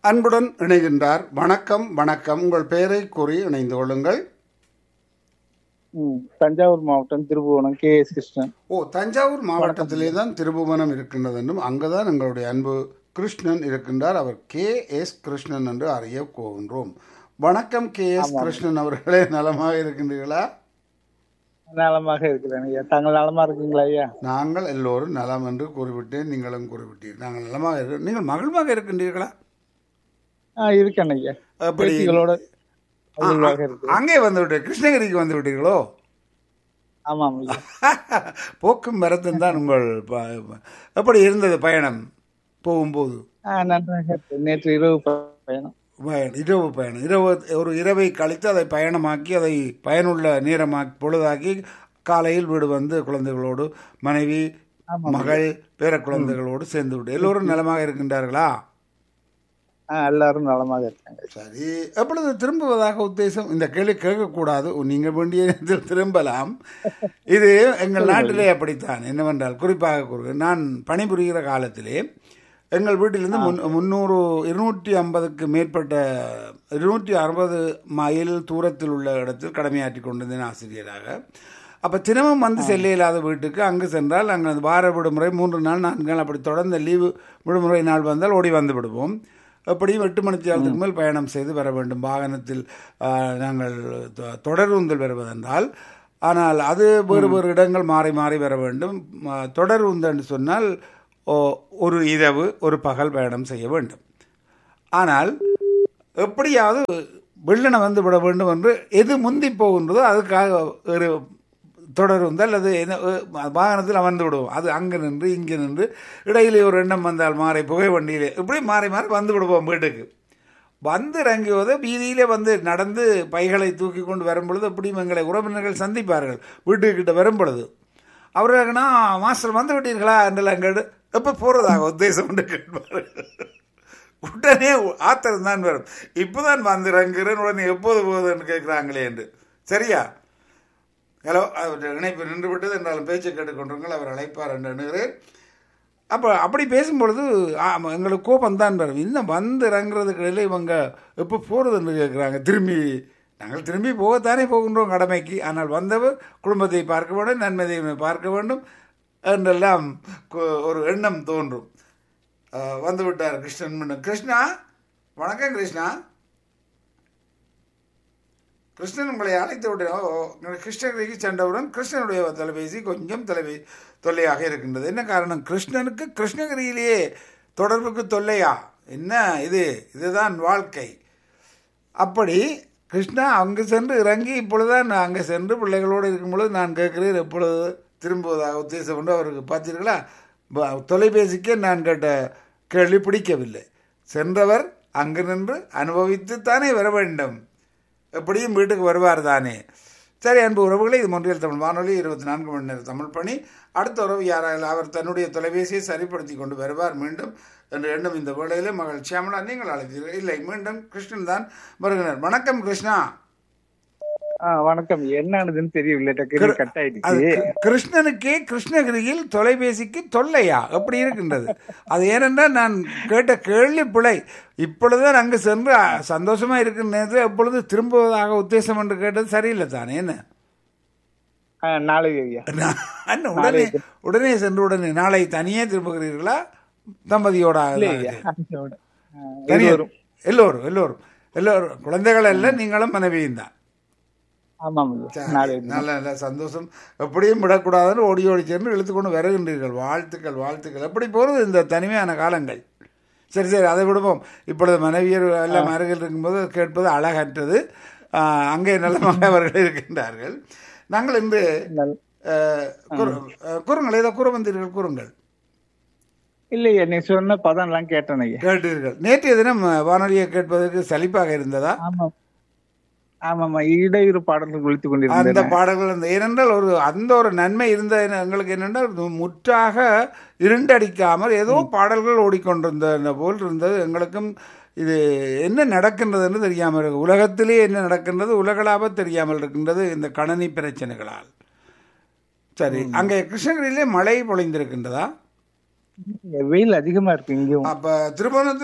அன்புடன் இணைகின்றார் வணக்கம் வணக்கம் உங்கள் பெயரை கூறி இணைந்து கொள்ளுங்கள் ம், தஞ்சாவூர் மாவட்டம் திருபுவனம் கே எஸ் கிருஷ்ணன் ஓ தஞ்சாவூர் மாவட்டத்திலே தான் திருபுவனம் இருக்கின்றது என்றும் அங்குதான் எங்களுடைய அன்பு கிருஷ்ணன் இருக்கின்றார் அவர் கே எஸ் கிருஷ்ணன் என்று அறிய போகின்றோம் வணக்கம் கே எஸ் கிருஷ்ணன் அவர்களே நலமாக இருக்கின்றீர்களா நலமாக இருக்கிறேன் ஐயா தாங்கள் நலமா இருக்கீங்களா ஐயா நாங்கள் எல்லோரும் நலம் என்று கூறிவிட்டேன் நீங்களும் கூறிவிட்டீர்கள் நாங்கள் நலமாக இருக்க நீங்கள் மகிழ்வாக இருக்கின்றீர்களா ஆ இருக்கேன் ஐயா அப்படி பேத்திகளோட மகிழ்வாக இருக்கு அங்கே வந்து விட்டு கிருஷ்ணகிரிக்கு வந்து விட்டீர்களோ ஆமாம் ஐயா போக்கும் வரத்தும் தான் உங்கள் ப- எப்படி இருந்தது பயணம் போகும்போது ஆ நன்றாக இருக்கு. நேற்று இரவு பயணம் பயணம் இரவு பயணம் இரவு ஒரு இரவை கழித்து அதை பயணமாக்கி அதை பயனுள்ள நேரமாக்கி பொழுதாக்கி காலையில் வீடு வந்து குழந்தைகளோடு மனைவி மகள் பேர குழந்தைகளோடு சேர்ந்து விட்டு எல்லோரும் நலமாக இருக்கின்றார்களா ஆ எல்லாரும் நலமாக இருக்காங்க சரி எப்பொழுது திரும்புவதாக உத்தேசம் இந்த கேள்வி கேட்கக்கூடாது நீங்கள் வேண்டிய நேரத்தில் திரும்பலாம் இது எங்கள் நாட்டிலே அப்படித்தான் என்னவென்றால் குறிப்பாக கூறு நான் பணிபுரிகிற காலத்திலே எங்கள் வீட்டிலிருந்து முன் முந்நூறு இருநூற்றி ஐம்பதுக்கு மேற்பட்ட இருநூற்றி அறுபது மைல் தூரத்தில் உள்ள இடத்தில் கடமையாற்றி கொண்டிருந்தேன் ஆசிரியராக அப்போ தினமும் வந்து செல்ல இல்லாத வீட்டுக்கு அங்கு சென்றால் அங்கே அந்த வார விடுமுறை மூன்று நாள் நான்கு நாள் அப்படி தொடர்ந்து லீவு விடுமுறை நாள் வந்தால் ஓடி வந்து விடுவோம் எப்படியும் எட்டு மணிக்கு நேரத்துக்கு மேல் பயணம் செய்து வர வேண்டும் வாகனத்தில் ஆ, நாங்கள் தொ- தொடர் வருவதென்றால் ஆனால் அது வேறு வேறு இடங்கள் மாறி மாறி வர வேண்டும் ஆ, தொடர் உந்தன்னு சொன்னால் ஓ- ஒரு இரவு ஒரு பகல் பயணம் செய்ய வேண்டும் ஆனால் எப்படியாவது வெள்ளனை வந்து விட வேண்டும் என்று எது முந்தி போகின்றதோ அதுக்காக ஒரு தொடர் வந்து அல்லது என்ன அஹ், வாகனத்தில் அமர்ந்து விடுவோம் அது அங்கே நின்று இங்கே நின்று இடையிலே ஒரு எண்ணம் வந்தால் மாறி புகை வண்டியிலே இப்படி மாறி மாறி வந்து விடுவோம் வீட்டுக்கு வந்து இறங்குவது வீதியிலே வந்து நடந்து பைகளை தூக்கி கொண்டு வரும் பொழுது எப்படியும் எங்களை உறவினர்கள் சந்திப்பார்கள் வீட்டுக்கிட்ட வரும் பொழுது அவர்கள்னா மாஸ்டர் வந்து விட்டீர்களா என்றெல்லாம் கேட்டு எப்போ போகிறதாக உத்தேசம் என்று கேட்பார்கள் உடனே ஆத்திரம் தான் வரும் இப்போதான் வந்து இறங்குறேன் உடனே எப்போது போகுதுன்னு கேட்குறாங்களே என்று சரியா ஹலோ அவர் இணைப்பு நின்று விட்டது என்றாலும் பேச்சை கேட்டுக்கொண்டிருங்கள் அவர் அழைப்பார் என்று எண்ணுகிறேன் அப்போ அப்படி பேசும்பொழுது ஆமா, எங்களுக்கு கோபம் தான் வரும் இன்னும் வந்து இறங்குறதுக்கு இடையில இவங்க எப்போ போகிறதுன்னு கேட்குறாங்க திரும்பி நாங்கள் திரும்பி போகத்தானே போகின்றோம் கடமைக்கு ஆனால் வந்தவர் குடும்பத்தை பார்க்க வேண்டும் நன்மதியை பார்க்க வேண்டும் என்றெல்லாம் கு- ஒரு எண்ணம் தோன்றும் அஹ், வந்து விட்டார் கிருஷ்ணன் மீண்டும். கிருஷ்ணா வணக்கம் கிருஷ்ணா கிருஷ்ணன் உங்களை அழைத்து விட்டு ஓ, ஓ, கிருஷ்ணகிரிக்கு சென்றவுடன் கிருஷ்ணனுடைய தொலைபேசி கொஞ்சம் தொலைபே தொல்லையாக இருக்கின்றது என்ன காரணம் கிருஷ்ணனுக்கு கிருஷ்ணகிரியிலேயே தொடர்புக்கு தொல்லையா என்ன இது இதுதான் வாழ்க்கை அப்படி கிருஷ்ணா அங்கு சென்று இறங்கி இப்பொழுதுதான் நான் அங்கே சென்று பிள்ளைகளோடு இருக்கும் பொழுது நான் கேட்கிறேன் எப்பொழுது திரும்புவதாக உத்தேசம் என்று அவருக்கு பார்த்தீர்களா ப- தொலைபேசிக்கே நான் கேட்ட கேள்வி பிடிக்கவில்லை சென்றவர் அங்கு நின்று அனுபவித்து தானே வர வேண்டும் எப்படியும் வீட்டுக்கு வருவார் தானே சரி அன்பு உறவுகளே இது மொன்றியல் தமிழ் வானொலி இருபத்தி நான்கு மணி நேரம் தமிழ் பணி அடுத்த உறவு யாராக அவர் தன்னுடைய தொலைபேசியை சரிப்படுத்தி கொண்டு வருவார் மீண்டும் என்று எண்ணம் இந்த வேளையிலே மகள் சியாமலா நீங்கள் அழைத்தீர்கள் இல்லை மீண்டும் கிருஷ்ணன் தான் வருகிறார் வணக்கம் கிருஷ்ணா ஆ வணக்கம் என்னன்னு தெரியவில்லை டக்குனு கட் அது ஆயிடுச்சு கி- கிருஷ்ணனுக்கே கிருஷ்ணகிரியில் தொலைபேசிக்கு தொல்லையா அப்படி இருக்கின்றது அது ஏனென்றால் நான் கேட்ட கேள்வி பிழை இப்பொழுதுதான் அங்கு சென்று அ, சந்தோஷமா இருக்கிற நேரத்தில் எப்பொழுது திரும்புவதாக உத்தேசம் என்று கேட்டது சரியில்லை தானே என்ன ஆ, நாளைக்கு ஐயா நான் அண்ணா, உடனே உடனே சென்று உடனே நாளை தனியே திரும்புகிறீர்களா தம்பதியோட இல்லையா அதோட. ஆ, தனியா இருவரும். எல்லோரும் எல்லோரும் எல்லோரும் குழந்தைகள் எல்லாம் நீங்களும் மனைவியும் தான் ஆமாம் ஐயா சரி, நாளைக்கு நல்ல நல்ல சந்தோஷம் எப்படியும் விடக்கூடாதுன்னு ஓடி ஓடி சென்று இழுத்துக்கொண்டு வருகின்றீர்கள் வாழ்த்துக்கள் வாழ்த்துக்கள் எப்படி போகிறது இந்த தனிமையான காலங்கள் சரி சரி அதை விடுவோம் இப்பொழுது மனைவியர் எல்லாம் அருகில் இருக்கும்போது கேட்பது அழகற்றது ஆஹ், அங்கே நல்லமாக அவர்கள் இருக்கின்றார்கள் நாங்கள் இன்று நல்- ஆஹ், கூறு- ஆஹ், கூறுங்கள் ஏதோ கூற வந்தீர்கள் கூறுங்கள் இல்லையா நீ சொன்ன பதம் எல்லாம் கேட்டேன் ஐயா கேட்டீர்கள் நேற்றைய தினம் வானொலியை கேட்பதற்கு சலிப்பாக இருந்ததா ஆமாம் ஆமாமா இடையிறு பாடல்கள் ஒழித்துக் அந்த கொண்டிருந்தேன் பாடல்கள் அந்த ஏனென்றால் ஒரு அந்த ஒரு நன்மை இருந்த எங்களுக்கு என்னென்றால் முற்றாக இருண்டடிக்காமல் ஏதோ பாடல்கள் ஓடிக்கொண்டிருந்த போல் இருந்தது எங்களுக்கும் இது என்ன நடக்கின்றதுன்னு தெரியாமல் இருக்கு உலகத்திலே என்ன நடக்கின்றது உலகளாவ தெரியாமல் இருக்கின்றது இந்த கணனி பிரச்சனைகளால் சரி அங்கே கிருஷ்ணகிரியிலே மழை பொழிந்திருக்கின்றதா வெயில் அதிகமா இருக்கு இங்கேயும் அப்ப திருபுவனத்திலே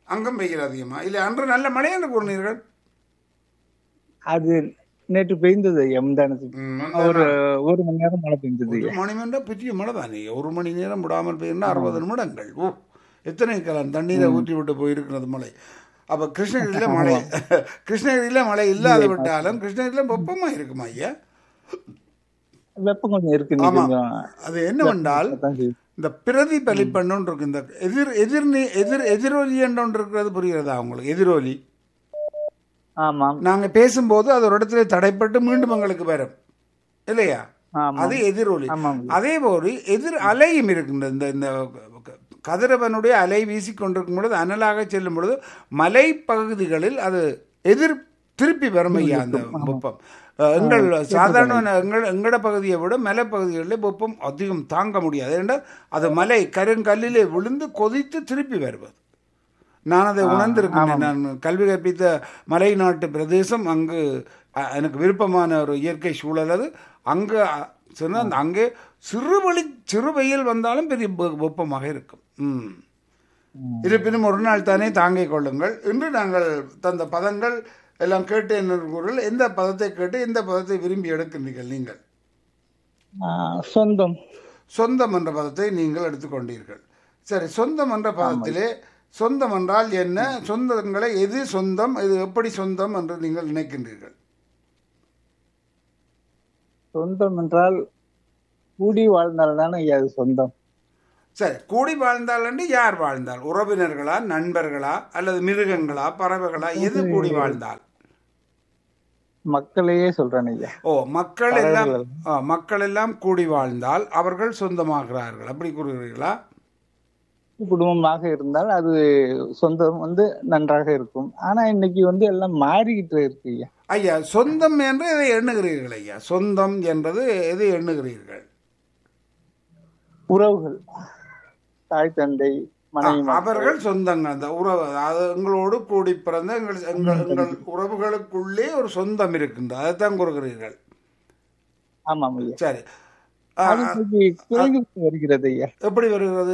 அங்கும் வெயில் அதிகமா இல்லை அன்று நல்ல மழை என்று கூறினீர்கள் அது நேற்று பெய்ந்தது ஐயா முந்தானத்துக்கு ம், ஒரு ஒரு மணி நேரம் மழை பெய்ந்தது ஒரு மணி நேரம் பெரிய மழை தானே ஒரு மணி நேரம் விடாமல் பெய்யுன்னா அறுபது நிமிடங்கள் ஓ எத்தனை கலம் தண்ணீரை ஊற்றி விட்டு போயிருக்கிறது மழை அப்ப கிருஷ்ணகிரியில மழை கிருஷ்ணகிரியில மழை இல்லாத விட்டாலும் கிருஷ்ணகிரியில வெப்பமா இருக்குமா ஐயா வெப்பம் கொஞ்சம் இருக்கு நீ ஆமா. கொஞ்சம் அது என்னவென்றால் அதான் செய்யுது. இந்த பிரதிபலிப்பன்னு ஒன்று இருக்கு இந்த எதிர் எதிர் எதிர் எதிரொலி என்று ஒன்று இருக்கிறது புரிகிறதா உங்களுக்கு எதிரொலி ஆமாம் நாங்க பேசும்போது அது ஒரு இடத்துல தடைப்பட்டு மீண்டும் எங்களுக்கு வரும் இல்லையா ஆமாம் அது எதிரொலி ஆமாம் அதே போல எதிர் அலையும் இருக்கின்றது இந்த இந்த கதிரவனுடைய அலை வீசிக்கொண்டிருக்கும் பொழுது அனலாக செல்லும் பொழுது மலை பகுதிகளில் அது எதிர் திருப்பி வரும் ஐயா அந்த வெப்பம் அஹ், எங்கள் சாதாரண எங்கள் எங்கட பகுதியை விட மலைப்பகுதிகளில் வெப்பம் அதிகம் தாங்க முடியாது ஏனென்றால் அது மலை கருங்கல்லிலே விழுந்து கொதித்து திருப்பி வருவது நான் அதை உணர்ந்திருக்கிறேன் நான் கல்வி கற்பித்த மலை நாட்டு பிரதேசம் அங்கு அ, எனக்கு விருப்பமான ஒரு இயற்கை சூழல் அது அங்கு அ, சொன்னா அங்கே சிறுவழி சிறு வெயில் வந்தாலும் பெரிய வெ- வெப்பமாக இருக்கும் ம் இருப்பினும் ஒரு நாள் தானே தாங்கிக் கொள்ளுங்கள் இன்று நாங்கள் தந்த பதங்கள் எல்லாம் கேட்டு என்ன எந்த பதத்தை கேட்டு எந்த பதத்தை விரும்பி எடுக்கின்றீர்கள் நீங்கள் ஆ, சொந்தம் சொந்தம் என்ற பதத்தை நீங்கள் எடுத்துக்கொண்டீர்கள் சரி சொந்தம் என்ற பதத்திலே சொந்தம் என்றால் என்ன சொந்தங்களை எது சொந்தம் இது எப்படி சொந்தம் என்று நீங்கள் நினைக்கின்றீர்கள் சொந்தம் என்றால் கூடி வாழ்ந்தால் தானே ஐயா அது சொந்தம் சரி கூடி வாழ்ந்தால் என்று யார் வாழ்ந்தால் உறவினர்களா நண்பர்களா அல்லது மிருகங்களா பறவைகளா எது கூடி வாழ்ந்தால் மக்களையே சொல்றேன் ஐயா ஓ மக்கள் எல்லாம் ஆ, மக்கள் எல்லாம் கூடி வாழ்ந்தால் அவர்கள் சொந்தமாகிறார்கள் அப்படி கூறுகிறீர்களா குடும்பமாக இருந்தால் அது சொந்தம் வந்து நன்றாக இருக்கும் ஆனா இன்னைக்கு வந்து எல்லாம் மாறிக்கிட்டு இருக்கு ஐயா ஐயா சொந்தம் என்று எதை எண்ணுகிறீர்கள் ஐயா சொந்தம் என்பது எதை எண்ணுகிறீர்கள் உறவுகள் தாய் தந்தை மனைவி மக்கள். அவர்கள் சொந்தங்கள் அந்த உறவு அது எங்களோடு கூடி பிறந்த எங்கள் எங்கள் எங்கள் உறவுகளுக்குள்ளே ஒரு சொந்தம் இருக்கின்றது அதைத்தான் கூறுகிறீர்கள் ஆமாம் ஐயா சரி ஆ, அது இன்னைக்கு குறைந்து வருகிறது ஐயா எப்படி வருகிறது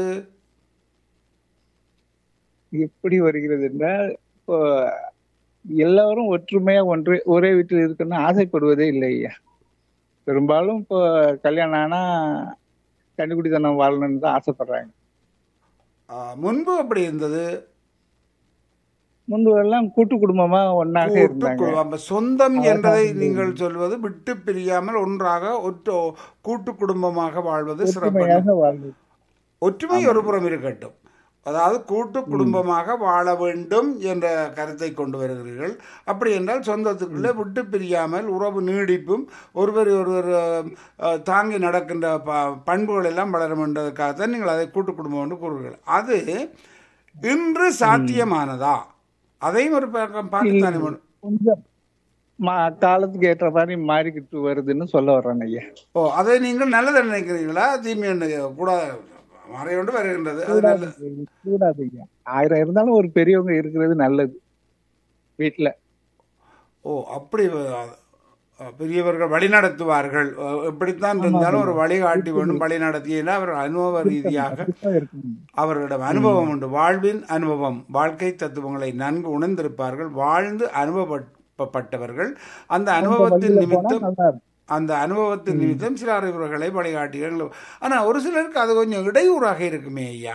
எப்படி வருகிறது என்றால் இப்போ எல்லாரும் ஒற்றுமையா ஒன்று ஒரே வீட்டில் இருக்கணும்னு ஆசைப்படுவதே இல்லை ஐயா பெரும்பாலும் இப்போ கல்யாணம் ஆனா கண்டுபிடித்தனம் வாழணும்னு தான் ஆசைப்படுறாங்க ஆ, முன்பு அப்படி இருந்தது முன்பு எல்லாம் கூட்டு குடும்பமா ஒன்னாக கூட்டு இருந்தாங்க குடும்பம். அப்ப சொந்தம் என்பதை நீங்கள் சொல்வது விட்டு பிரியாமல் ஒன்றாக ஒற்ற கூட்டு குடும்பமாக வாழ்வது சிறப்பு ஒற்றுமையாக வாழ்ந்து ஒற்றுமை ஒரு புறம் இருக்கட்டும் அதாவது கூட்டு குடும்பமாக வாழ வேண்டும் என்ற கருத்தை கொண்டு வருகிறீர்கள் அப்படி என்றால் சொந்தத்துக்குள்ளே விட்டு பிரியாமல் உறவு நீடிப்பும் ஒருவர் ஒருவர் அஹ், தாங்கி நடக்கின்ற ப- பண்புகள் எல்லாம் வளரும் என்றதுக்காகத்தான் நீங்கள் அதை கூட்டு குடும்பம் என்று கூறுகிறீர்கள் அது இன்று சாத்தியமானதா அதையும் ஒரு பக்கம் பார்க்கத்தானே வேணும். கொஞ்சம் மா- காலத்துக்கு ஏற்ற மாதிரி மாறிக்கிட்டு வருதுன்னு சொல்ல வர்றேன் ஐயா ஓ அதை நீங்கள் நல்லதை நினைக்கிறீங்களா தீமை கூடாது மறையொன்று வருகின்றது அது நல்ல கூடாது ஐயா ஆயிரம் இருந்தாலும் ஒரு பெரியவங்க இருக்கிறது நல்லது வீட்டுல ஓ அப்படி அஹ், பெரியவர்கள் வழிநடத்துவார்கள் அஹ், எப்படித்தான் இருந்தாலும் ஒரு வழிகாட்டி வேண்டும் வழி நடத்தினா அவர் அனுபவ ரீதியாக கண்டிப்பா இருக்கணும் அவர்களிடம் அனுபவம் உண்டு வாழ்வின் அனுபவம் வாழ்க்கை தத்துவங்களை நன்கு உணர்ந்திருப்பார்கள் வாழ்ந்து அனுபவப்பட்டவர்கள் அந்த அனுபவத்தின் போனா நிமித்தம் நல்லா இருக்கும் அந்த அனுபவத்தின் நிமித்தம் சில அறிவுரைகளை வழிகாட்டிகள் ஆனா ஒரு சிலருக்கு அது கொஞ்சம் இடையூறாக இருக்குமே ஐயா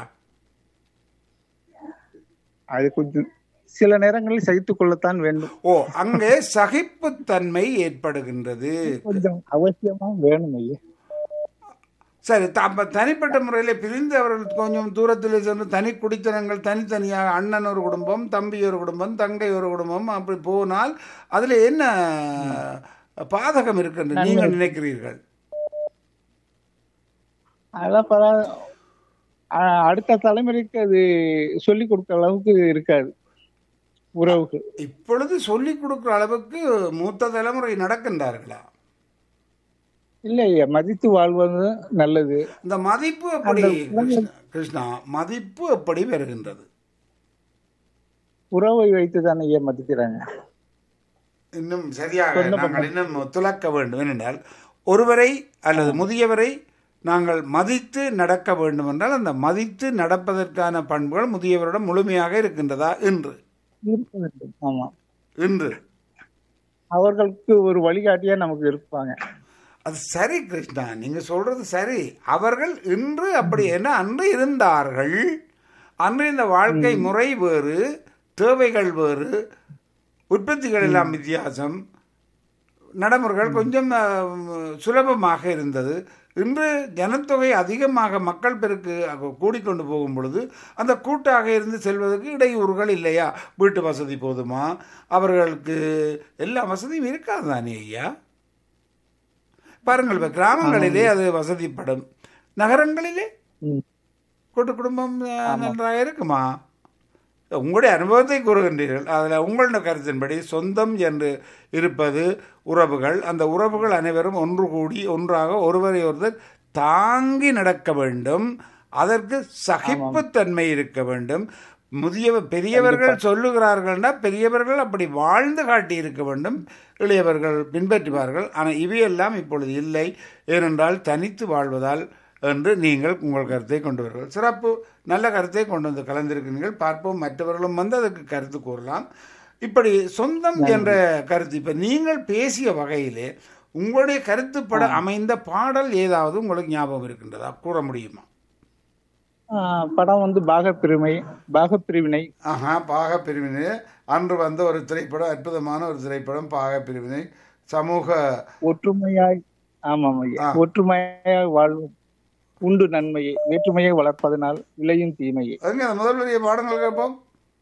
அது கொஞ்சம் சில நேரங்களில் சகித்துக் கொள்ளத்தான் வேண்டும் ஓ அங்கே சகிப்புத்தன்மை ஏற்படுகின்றது கொஞ்சம் அவசியமா வேணும் ஐயா சரி த- அப்ப தனிப்பட்ட முறையில் பிரிந்து அவர்கள் கொஞ்சம் தூரத்தில் சென்று தனி குடித்தனங்கள் தனித்தனியாக அண்ணன் ஒரு குடும்பம் தம்பி ஒரு குடும்பம் தங்கை ஒரு குடும்பம் அப்படி போனால் அதுல என்ன பாதகம் இருக்குன்னு நீங்கள் நினைக்கிறீர்கள் அதெல்லாம் பரா அ- அடுத்த தலைமுறைக்கு அது சொல்லிக் கொடுக்க அளவுக்கு இருக்காது உறவுகள் இப்பொழுது சொல்லிக் கொடுக்குற அளவுக்கு மூத்த தலைமுறை நடக்கின்றார்களா இல்ல ஐயா மதித்து வாழ்வது நல்லது இந்த மதிப்பு எப்படி கிருஷ்ணா- கிருஷ்ணா மதிப்பு எப்படி வருகின்றது உறவை வைத்து தான் ஐயா மதிக்கிறாங்க இன்னும் சரியாக நாங்கள் இன்னும் துலக்க வேண்டும் ஏனென்றால் ஒருவரை அல்லது முதியவரை நாங்கள் மதித்து நடக்க வேண்டும் என்றால் அந்த மதித்து நடப்பதற்கான பண்புகள் முதியவரிடம் முழுமையாக இருக்கின்றதா இன்று இருக்க வேண்டும் ஆமா இன்று அவர்களுக்கு ஒரு வழிகாட்டியா நமக்கு இருப்பாங்க அது சரி கிருஷ்ணா நீங்க சொல்றது சரி அவர்கள் இன்று அப்படி என்ன அன்று இருந்தார்கள் அன்று இந்த வாழ்க்கை முறை வேறு தேவைகள் வேறு உற்பத்திகள் எல்லாம் வித்தியாசம் நடைமுறைகள் கொஞ்சம் அஹ், சுலபமாக இருந்தது இன்று ஜனத்தொகை அதிகமாக மக்கள் பெருக்கு அக- கூடிக்கொண்டு போகும் பொழுது அந்த கூட்டாக இருந்து செல்வதற்கு இடையூறுகள் இல்லையா வீட்டு வசதி போதுமா அவர்களுக்கு எல்லா வசதியும் இருக்காது தானே ஐயா பாருங்கள் இப்ப கிராமங்களிலே அது வசதிப்படும் நகரங்களிலே ம். கூட்டு குடும்பம் அஹ், நன்றாக இருக்குமா உங்களுடைய அனுபவத்தை கூறுகின்றீர்கள் அதில் உங்களோட கருத்தின்படி சொந்தம் என்று இருப்பது உறவுகள் அந்த உறவுகள் அனைவரும் ஒன்று கூடி ஒன்றாக ஒருவரை ஒருவர் தாங்கி நடக்க வேண்டும் அதற்கு சகிப்புத்தன்மை இருக்க வேண்டும் முதிய பெரியவர்கள் சொல்லுகிறார்கள்னா பெரியவர்கள் அப்படி வாழ்ந்து காட்டி இருக்க வேண்டும் இளையவர்கள் பின்பற்றுவார்கள் ஆனால் இவையெல்லாம் இப்பொழுது இல்லை ஏனென்றால் தனித்து வாழ்வதால் என்று நீங்கள் உங்கள் கருத்தை கொண்டு வருங்கள் சிறப்பு நல்ல கருத்தை கொண்டு வந்து கலந்திருக்கிறீர்கள் பார்ப்போம் மற்றவர்களும் வந்து அதுக்கு கருத்து கூறலாம் இப்படி சொந்தம் என்ற கருத்து இப்ப நீங்கள் பேசிய வகையிலே உங்களுடைய கருத்துப்பட அமைந்த பாடல் ஏதாவது உங்களுக்கு ஞாபகம் இருக்கின்றதா கூற முடியுமா ஆஹ் படம் வந்து பாகப்பிரிமை பாகப்பிரிவினை ஆஹா பாக பிரிவினை அன்று வந்த ஒரு திரைப்படம் அற்புதமான ஒரு திரைப்படம் பாக பிரிவினை சமூக ஒற்றுமையாய் ஆமாம் ஐயா ஆ. ஒற்றுமையாய் வாழ்வும் உண்டு நன்மையை வேற்றுமையை வளர்ப்பதனால் விளையும் தீமையை எங்க அந்த முதல் வரிய பாடங்கள் கேட்போம்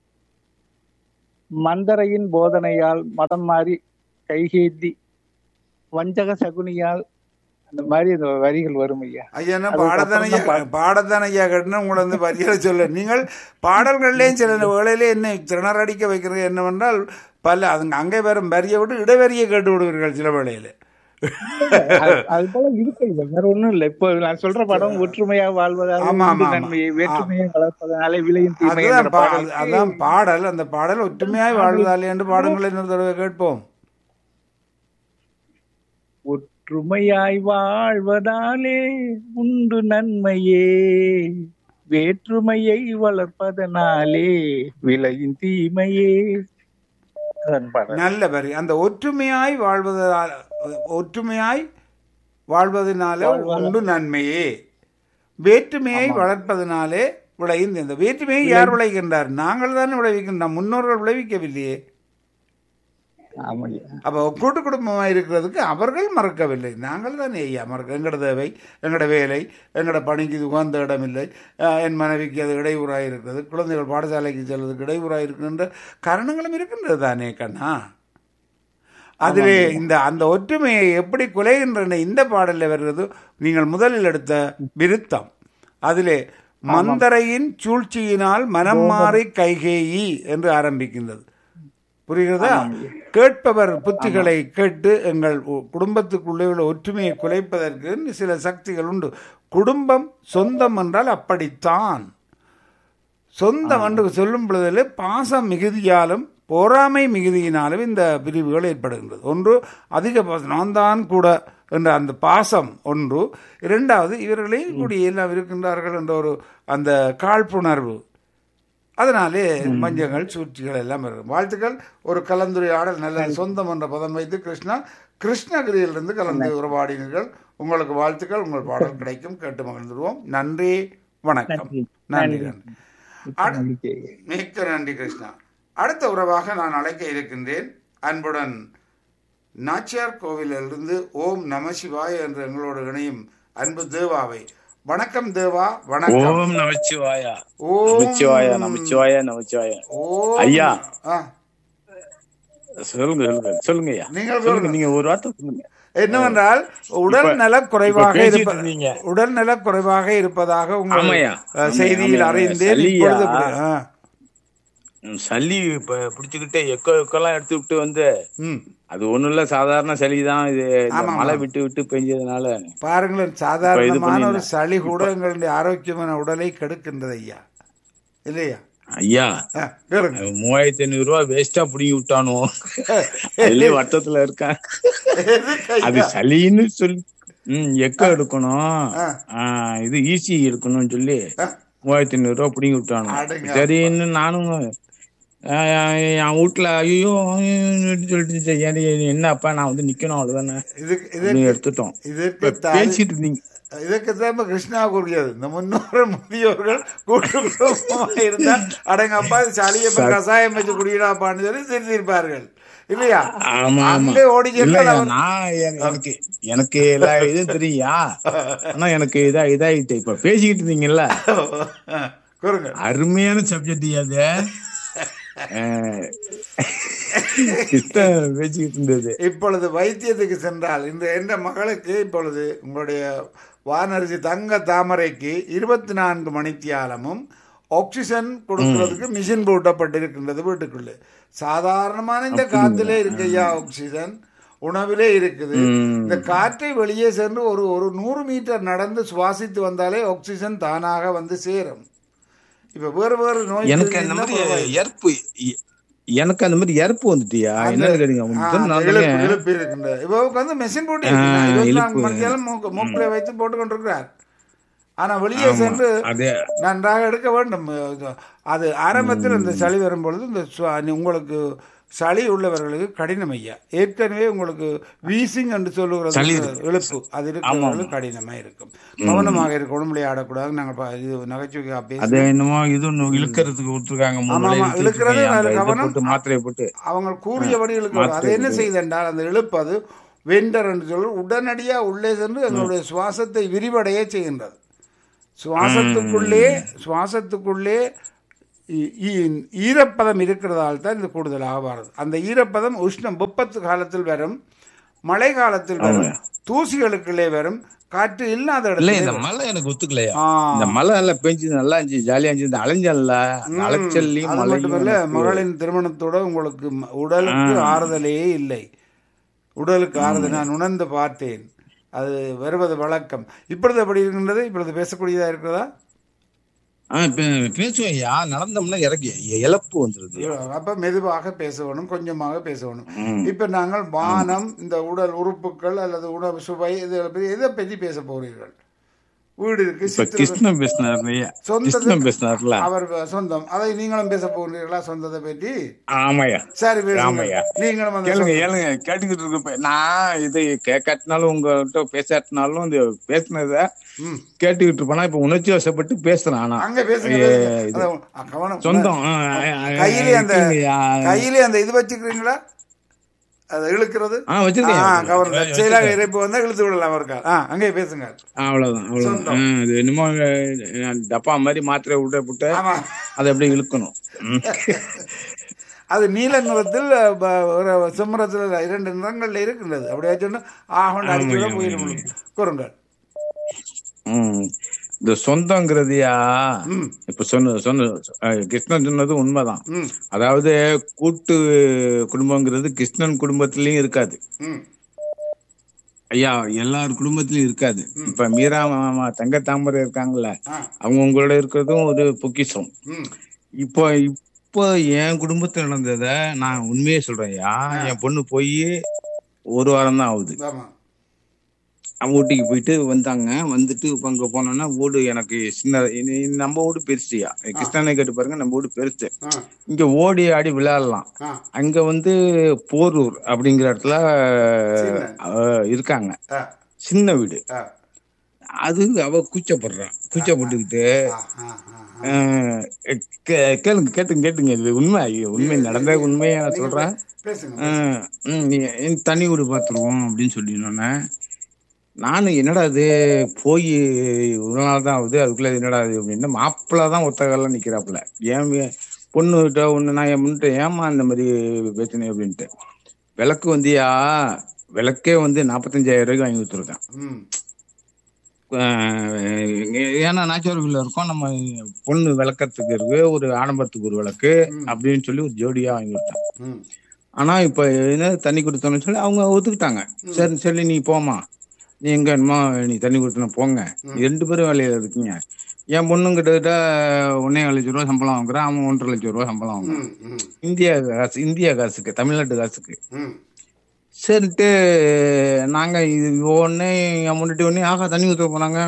மந்தரையின் போதனையால் மதம் மாறி கைகேந்தி வஞ்சக சகுனியால் அந்த மாதிரி அந்த வரிகள் வரும் ஐயா ஐயா என்ன அதுக்கு பாடத்தானையா அப்புறம் தான் பாடத்தானையா கட்டினா உங்களை வந்து வரிகளை சொல்ல நீங்கள் பாடல்கள்லேயும் சில வேளையிலே என்ன திணறடிக்க வைக்கிறது என்னவென்றால் பல அதுங்க அங்கே வரும் வரியை விட்டு இடைவெளியை கேட்டு விடுவீர்கள் சில வேளையில அது- அது போல இருக்கு இல்ல வேற ஒண்ணும் இல்ல இப்போ நான் சொல்ற படம் ஒற்றுமையா வாழ்வதால் ஆமா, உண்டு ஆமா, நன்மையை வேற்றுமையை வளர்ப்பதனாலே விளையும் தீமை அதுதான் என்ற பா- பாடல் அதான் பாடல் அந்த பாடல் ஒற்றுமையாய் வாழ்வதாலே என்று பாடங்களை இன்னொரு தடவை கேட்போம் ஒற்றுமையாய் வாழ்வதாலே உண்டு நன்மையே வேற்றுமையை வளர்ப்பதனாலே விளையும் தீமையே அதன் பாடல் நல்ல வரி அந்த ஒற்றுமையாய் வாழ்வதால் ஒற்றுமையாய் வாழ்வதனால உண்டு நன்மையே வேற்றுமையை வளர்ப்பதனாலே விளையும் இந்த வேற்றுமையை யார் விளைகின்றார் நாங்கள் தானே விளைவிக்கின்றோம் முன்னோர்கள் விளைவிக்கவில்லையே ஆமாய்யா அப்போ கூட்டு குடும்பமாக இருக்கிறதுக்கு அவர்கள் மறக்கவில்லை நாங்கள் தானே ஐயா மறக்க எங்களோட தேவை எங்களோட வேலை எங்களோட பணிக்கு இது உகந்த இடம் இல்லை அஹ் என் மனைவிக்கு அது இடையூறாக இருக்கிறது குழந்தைகள் பாடசாலைக்கு செல்வதற்கு இடையூறாக இருக்கின்ற காரணங்களும் இருக்கின்றது தானே கண்ணா அதிலே இந்த அந்த ஒற்றுமையை எப்படி குலைகின்றன இந்த பாடலில் வருகிறது நீங்கள் முதலில் எடுத்த விருத்தம் அதிலே மந்தரையின் சூழ்ச்சியினால் மனம் மாறி கைகேயி என்று ஆரம்பிக்கின்றது புரிகிறதா கேட்பவர் புத்திகளை கேட்டு எங்கள் உ- குடும்பத்துக்குள்ளே உள்ள ஒற்றுமையை குலைப்பதற்கு சில சக்திகள் உண்டு குடும்பம் சொந்தம் என்றால் அப்படித்தான் சொந்தம் என்று சொல்லும் பொழுதில் பாசம் மிகுதியாலும் பொறாமை மிகுதியினாலும் இந்த பிரிவுகள் ஏற்படுகின்றது ஒன்று அதிக பாசம் நான் தான் கூட என்ற அந்த பாசம் ஒன்று இரண்டாவது இவர்களே கூடி எல்லாம் இருக்கின்றார்கள் என்ற ஒரு அந்த காழ்ப்புணர்வு அதனாலே மஞ்சங்கள் சூழ்ச்சிகள் எல்லாம் இருக்கும் வாழ்த்துக்கள் ஒரு கலந்துரையாடல் நல்ல சொந்தம் என்ற பதம் வைத்து கிருஷ்ணா கிருஷ்ணகிரியிலிருந்து கலந்து உறவாடினீர்கள் உங்களுக்கு வாழ்த்துக்கள் உங்கள் பாடல் கிடைக்கும் கேட்டு மகிழ்ந்துருவோம் நன்றி வணக்கம் நன்றி நன்றி அடு- நம்பிக்கை மிக்க நன்றி கிருஷ்ணா அடுத்த உறவாக நான் அழைக்க இருக்கின்றேன் அன்புடன் நாச்சியார் கோவிலிலிருந்து ஓம் நம சிவாய என்று எங்களோடு இணையும் அன்பு தேவாவை வணக்கம் தேவா வணக்கம் ஓம் நமச்சிவாயா ஓம் நமச்சிவாயா நமச்சிவாயா நமச்சிவாயா ஓம் ஐயா. ஆ, சொல்லுங்க சொல்லுங்க சொல்லுங்க ஐயா நீங்கள் சொல்லுங்க சொல்லுங்க நீங்க ஒரு வார்த்தை சொல்லுங்க என்னவென்றால் உடல் இப்ப- நலக் குறைவாக இப்ப பேசிட்டு இருப்ப இருந்தீங்க. உடல் நலக் குறைவாக இருப்பதாக உங்கள் ஆமாய்யா. அஹ், ஆமாய்யா, செய்தியில் ஆமாய்யா. அறிந்தேன் சளியா? இப்பொழுது இப்படி- ஆ, ம், சளி இப்ப பிடிச்சுக்கிட்டே எக்கோ எக்கோலாம் எடுத்து விட்டு வந்து ம் அது ஒண்ணும் இல்ல சாதாரண சளிதான் இது இந்த ஆமா, மழை ஆமா. விட்டு விட்டு பெஞ்சதுனால பாருங்களேன் சாதாரணமான ஒரு பண்ணிடலாம். சளி கூட எங்களுடைய ஆரோக்கியமான உடலை கெடுக்கின்றது ஐயா இல்லையா ஐயா ஆ, கேளுங்க அவன் மூவாயிரத்தி ஐநூறு ரூபாய் வேஸ்டா புடிங்கி விட்டானோ அதுலயே வட்டத்துல இருக்கான் எதுக்கு ஐயா? அது சளின்னு சொல்லி ம் எக்கோ எடுக்கணும் ஆ. ஆ, இது ஈசி எடுக்கணும்னு சொல்லி ஆ. மூவாயிரத்தி ஐநூறு ரூபா பிடிங்கி விட்டானு அடங்க சரின்னு நானும் ஆ, என் வீட்டுல ஐயோ சொல்லிட்டு சரி, ஏன்டி, என்னப்பா நான் வந்து நிக்கணும் அவ்வளவுதானே இதுக்கு அப்படின்னு இதற்கு எடுத்துட்டோம் இதற்கு இப்ப தாய் பேசிட்டு இருந்தீங்க இதற்கு தான் கிருஷ்ணா கூறியது இந்த முன்னோர் முதியோர்கள் கூட்டு குடும்பமாக இருந்தால் அடங்கப்பா இது சளியை கசாயம் வச்சு குடியிடாப்பான்னு சொல்லி சிரித்திருப்பார்கள் இல்லையா ஆமா ஆமா அங்கே ஓடி சென்றால் இல்லையா அவர் நான் என- எனக்கு எனக்கு எல்லா இதுவும் தெரியா ஆனா எனக்கு இதா இதாயிட்டு இப்ப பேசிக்கிட்டு இருந்தீங்கல்ல கூறுங்க அருமையான சப்ஜெக்ட் அது அஹ், கிருஷ்ணன் பேசிக்கிட்டு இருந்தது இப்பொழுது வைத்தியத்துக்கு சென்றால் இந்த என்ற மகளுக்கு இப்பொழுது உங்களுடைய வானரிசி தங்க தாமரைக்கு இருபத்தி நான்கு மணித்தியாலமும் ஆக்சிஜன் கொடுக்கிறதுக்கு மிஷின் பூட்டப்பட்டிருக்கின்றது வீட்டுக்குள்ளே சாதாரணமான இந்த காத்திலே இருக்கு ஐயா ஆக்சிஜன் உணவிலே இருக்குது இந்த காற்றை வெளியே சென்று ஒரு ஒரு நூறு மீட்டர் நடந்து சுவாசித்து வந்தாலே ஆக்சிஜன் தானாக வந்து சேரும் இப்ப வேறு வேறு நோய் எனக்கு அந்த மாதிரி இறப்பு இ- எனக்கு அந்த மாதிரி இறப்பு வந்துட்டியா என்ன கேட்டீங்க ஆ, உங்களுக்கு அந்த நான் இழுப்பு தானே- இழுப்பு இருக்கின்றது இவருக்கு வந்து மெஷின் போட்டு இருக்கின்றார். ஆ, இருபத்தி நான்கு இழுப்பு. மணித்தியாலும் மூக்கு மூக்கிலே வைத்து போட்டுக் கொண்டிருக்கிறார் ஆனா வெளியே சென்று அதே நன்றாக எடுக்க வேண்டும் அது ஆரம்பத்தில் இந்த சளி வரும்பொழுது இந்த சுவா- உங்களுக்கு சளி உள்ளவர்களுக்கு கடினம் ஐயா ஏற்கனவே உங்களுக்கு வீசிங் என்று சொல்லுகிறது இழுப்பு அது இருக்கிறவர்களுக்கு கடினமா இருக்கும் கவனமாக இருக்கணும் விளையாடக்கூடாது நாங்கள் ப- இது நகைச்சுவை பேசி அது என்னமோ இது ஒண்ணு இழுக்கிறதுக்கு விட்டுருக்காங்க மூணு ஆமா, வேளை ஆமா, இழுத்துட்டு இழுக்கிறது இருக்காங்க. அதுல அந்த இதை கவனம். போட்டு மாத்திரையை போட்டு அவங்க கூறியபடி இழுக்கிறது அது என்ன செய்தென்றால் அந்த இழுப்பது வெண்டர் என்று சொல்லி உடனடியா உள்ளே சென்று எங்களுடைய சுவாசத்தை விரிவடைய செய்கின்றது சுவாசத்துக்குள்ளே சுவாசத்துக்குள்ளே ஈ- ஈ- ஈரப்பதம் இருக்கிறதால் தான் இது கூடுதலாக வருது அந்த ஈரப்பதம் உஷ்ணம் வெப்பத்து காலத்தில் வரும் மழை காலத்தில் வரும் தூசிகளுக்குள்ளே வரும் காற்று இல்லாத இல்ல இடத்துல இந்த மழை எனக்கு ஒத்துக்கலையா ஆ. இந்த மழை எல்லாம் பெஞ்சு நல்லா இருந்துச்சு ஜாலியா இருந்துச்சு இந்த அலைஞ்சல்ல அந்த அலைச்சல்லையும் அது மட்டுமல்ல மழையும் மகளின் திருமணத்தோட உங்களுக்கு ம- உடலுக்கு ஆறுதலே இல்லை உடலுக்கு ஆறுதல் நான் உணர்ந்து பார்த்தேன் அது வருவது வழக்கம் இப்பொழுது எப்படி இருக்கின்றது இப்பொழுது பேசக்கூடியதா இருக்கிறதா ஆ, இப்ப பேசுவையா நடந்தோம்னா இறக்கி இழப்பு வந்துருது அப்ப மெதுவாக பேச வேணும் கொஞ்சமாக பேச வேணும் இப்ப நாங்கள் வானம் இந்த உடல் உறுப்புகள் அல்லது உணவு சுவை இதை பத்தி எதை பற்றி பேச போறீர்கள் வீடு இருக்கு இப்ப சித்திர கிருஷ்ணன் பேசினாரு சொந்தது- கிருஷ்ணன் பேசினார்ல அவர் சொந்தம் அதை நீங்களும் பேச போகிறீர்களா சொந்தத்தை பற்றி ஆமாய்யா சரி பேசுங்க ஆமாய்யா. நீங்களும் அந்த கேளுங்க கேளுங்க கேட்டுக்கிட்டு இருக்க நான் இது கேட்காட்டினாலும் உங்ககிட்ட பேசாட்டினாலும் இந்த பேசினத ம். கேட்டுக்கிட்டு இருப்பேனா இப்ப உணர்ச்சி வசப்பட்டு பேசுறேன் ஆனா அங்க பேசுங்க ஏ, பேசுங்க. இது. அதான், அ, கவனம் சொந்தம் ஆ, ஆ, ஆ, கையிலே அந்த இருக்குங்கய்யா. கையிலே அந்த இது வச்சுக்கிறீங்களா அதை இழுக்கிறது ஆ வச்சிருக்கேன் ஆ, கவனம் தற்செயலாக இறைப்பு வந்தா இழுத்து விடலாம் இருக்கா ஆ அங்கே பேசுங்க அவ்வளவுதான் அவ்வளவுதான் ஆ, அது என்னமோ அஹ், டப்பா மாதிரி மாத்திரை விட்டு விட்டு ஆமா அதை அப்படியே இழுக்கணும் ம். அது நீல நிறத்தில் ப- ஒரு செம்மரத்தில் இரண்டு நிறங்கள்ல இருக்கின்றது அப்படியே சொன்னா ஆகொண்டு அடிச்சுட போயிடும் கூறுங்கள் ம். இந்த சொந்தங்கிறதுயா ம் இப்ப சொன்ன சொன்ன அஹ், கிருஷ்ணன் சொன்னது உண்மைதான் ம் அதாவது கூட்டு குடும்பங்கிறது கிருஷ்ணன் குடும்பத்திலயும் இருக்காது ம் ஐயா எல்லார் குடும்பத்திலயும் இருக்காது இப்ப மீரா மாமா தங்க தாமரை இருக்காங்கல்ல ஆ அவங்க உங்களோட இருக்கிறதும் ஒரு பொக்கிஷம் ம் இப்போ இப்போ என் குடும்பத்துல நடந்தத நான் உண்மையே சொல்றேன்யா என் பொண்ணு போய் ஒரு வாரம் தான் ஆகுது ஆமா அவங்க வீட்டுக்கு போயிட்டு வந்தாங்க வந்துட்டு இப்ப அங்க போனோம்னா வீடு எனக்கு சின்ன இனி- இனி நம்ம வீடு பெருசுயா கிருஷ்ணனை கேட்டு பாருங்க நம்ம வீடு பெருசு ஆ இங்க ஓடி ஆடி விளையாடலாம் ஆ அங்க வந்து போரூர் அப்படிங்கிற இடத்துல சின்ன. அஹ், இருக்காங்க ஆ சின்ன வீடு ஆ அது அவ கூச்சப்படுறான் கூச்சப்பட்டுக்கிட்டு ஆ ஆ ஆ அஹ், கே- கேளுங்க கேட்டுங்க கேட்டுங்க இது உண்மை ஐயோ, உண்மை நடந்த உண்மையை நான் சொல்றேன் பேசுங்க அஹ், ம், நீ- நீ தனி வீடு பார்த்துருவோம் அப்படின்னு சொல்லினோன்னே நானும் என்னடா இது போய் ஒரு நாள் தான் ஆகுது அதுக்குள்ள இது என்னடா இது அப்படின்னு மாப்பிள்ள தான் ஒத்த காலில் நிக்கிறாப்புல ஏன் வே- பொண்ணு கிட்ட ஒண்ணு நான் என் முன்னிட்ட ஏமா இந்த மாதிரி பிரச்சனை அப்படின்ட்டு விளக்கு வந்தியா விளக்கே வந்து நாற்பத்தஞ்சாயிரம் ரூபாய்க்கு வாங்கி கொடுத்துருக்கேன் ம் ஆஹ் ஏன்னா நாச்சுரல் இருக்கோம் நம்ம பொண்ணு விளக்கறதுக்கு இருக்கு ஒரு ஆடம்பரத்துக்கு ஒரு விளக்கு அப்படின்னு சொல்லி ஒரு ஜோடியா வாங்கி கொடுத்தேன் ம் ஆனா இப்ப என்ன தண்ணி கொடுத்தோம்னு சொல்லி அவங்க ஒத்துக்கிட்டாங்க சரி சொல்லி நீ போமா நீ எங்க என்னமோ நீ தண்ணி கொடுத்தன போங்க நீ ரெண்டு பேரும் வேலையில இருக்கீங்க என் பொண்ணும் கிட்டத்தட்ட ஒன்னே லட்சம் ரூபா சம்பளம் வாங்குறான் அவன் ஒன்றரை லட்சம் ரூபா சம்பளம் வாங்குறான் ம் ம் இந்தியா காசு இந்தியா காசுக்கு தமிழ்நாட்டு காசுக்கு ம் சரின்ட்டு நாங்க இது ஒண்ணு என் முன்னாடி ஒண்ணு ஆகா தண்ணி ஊத்த போனாங்க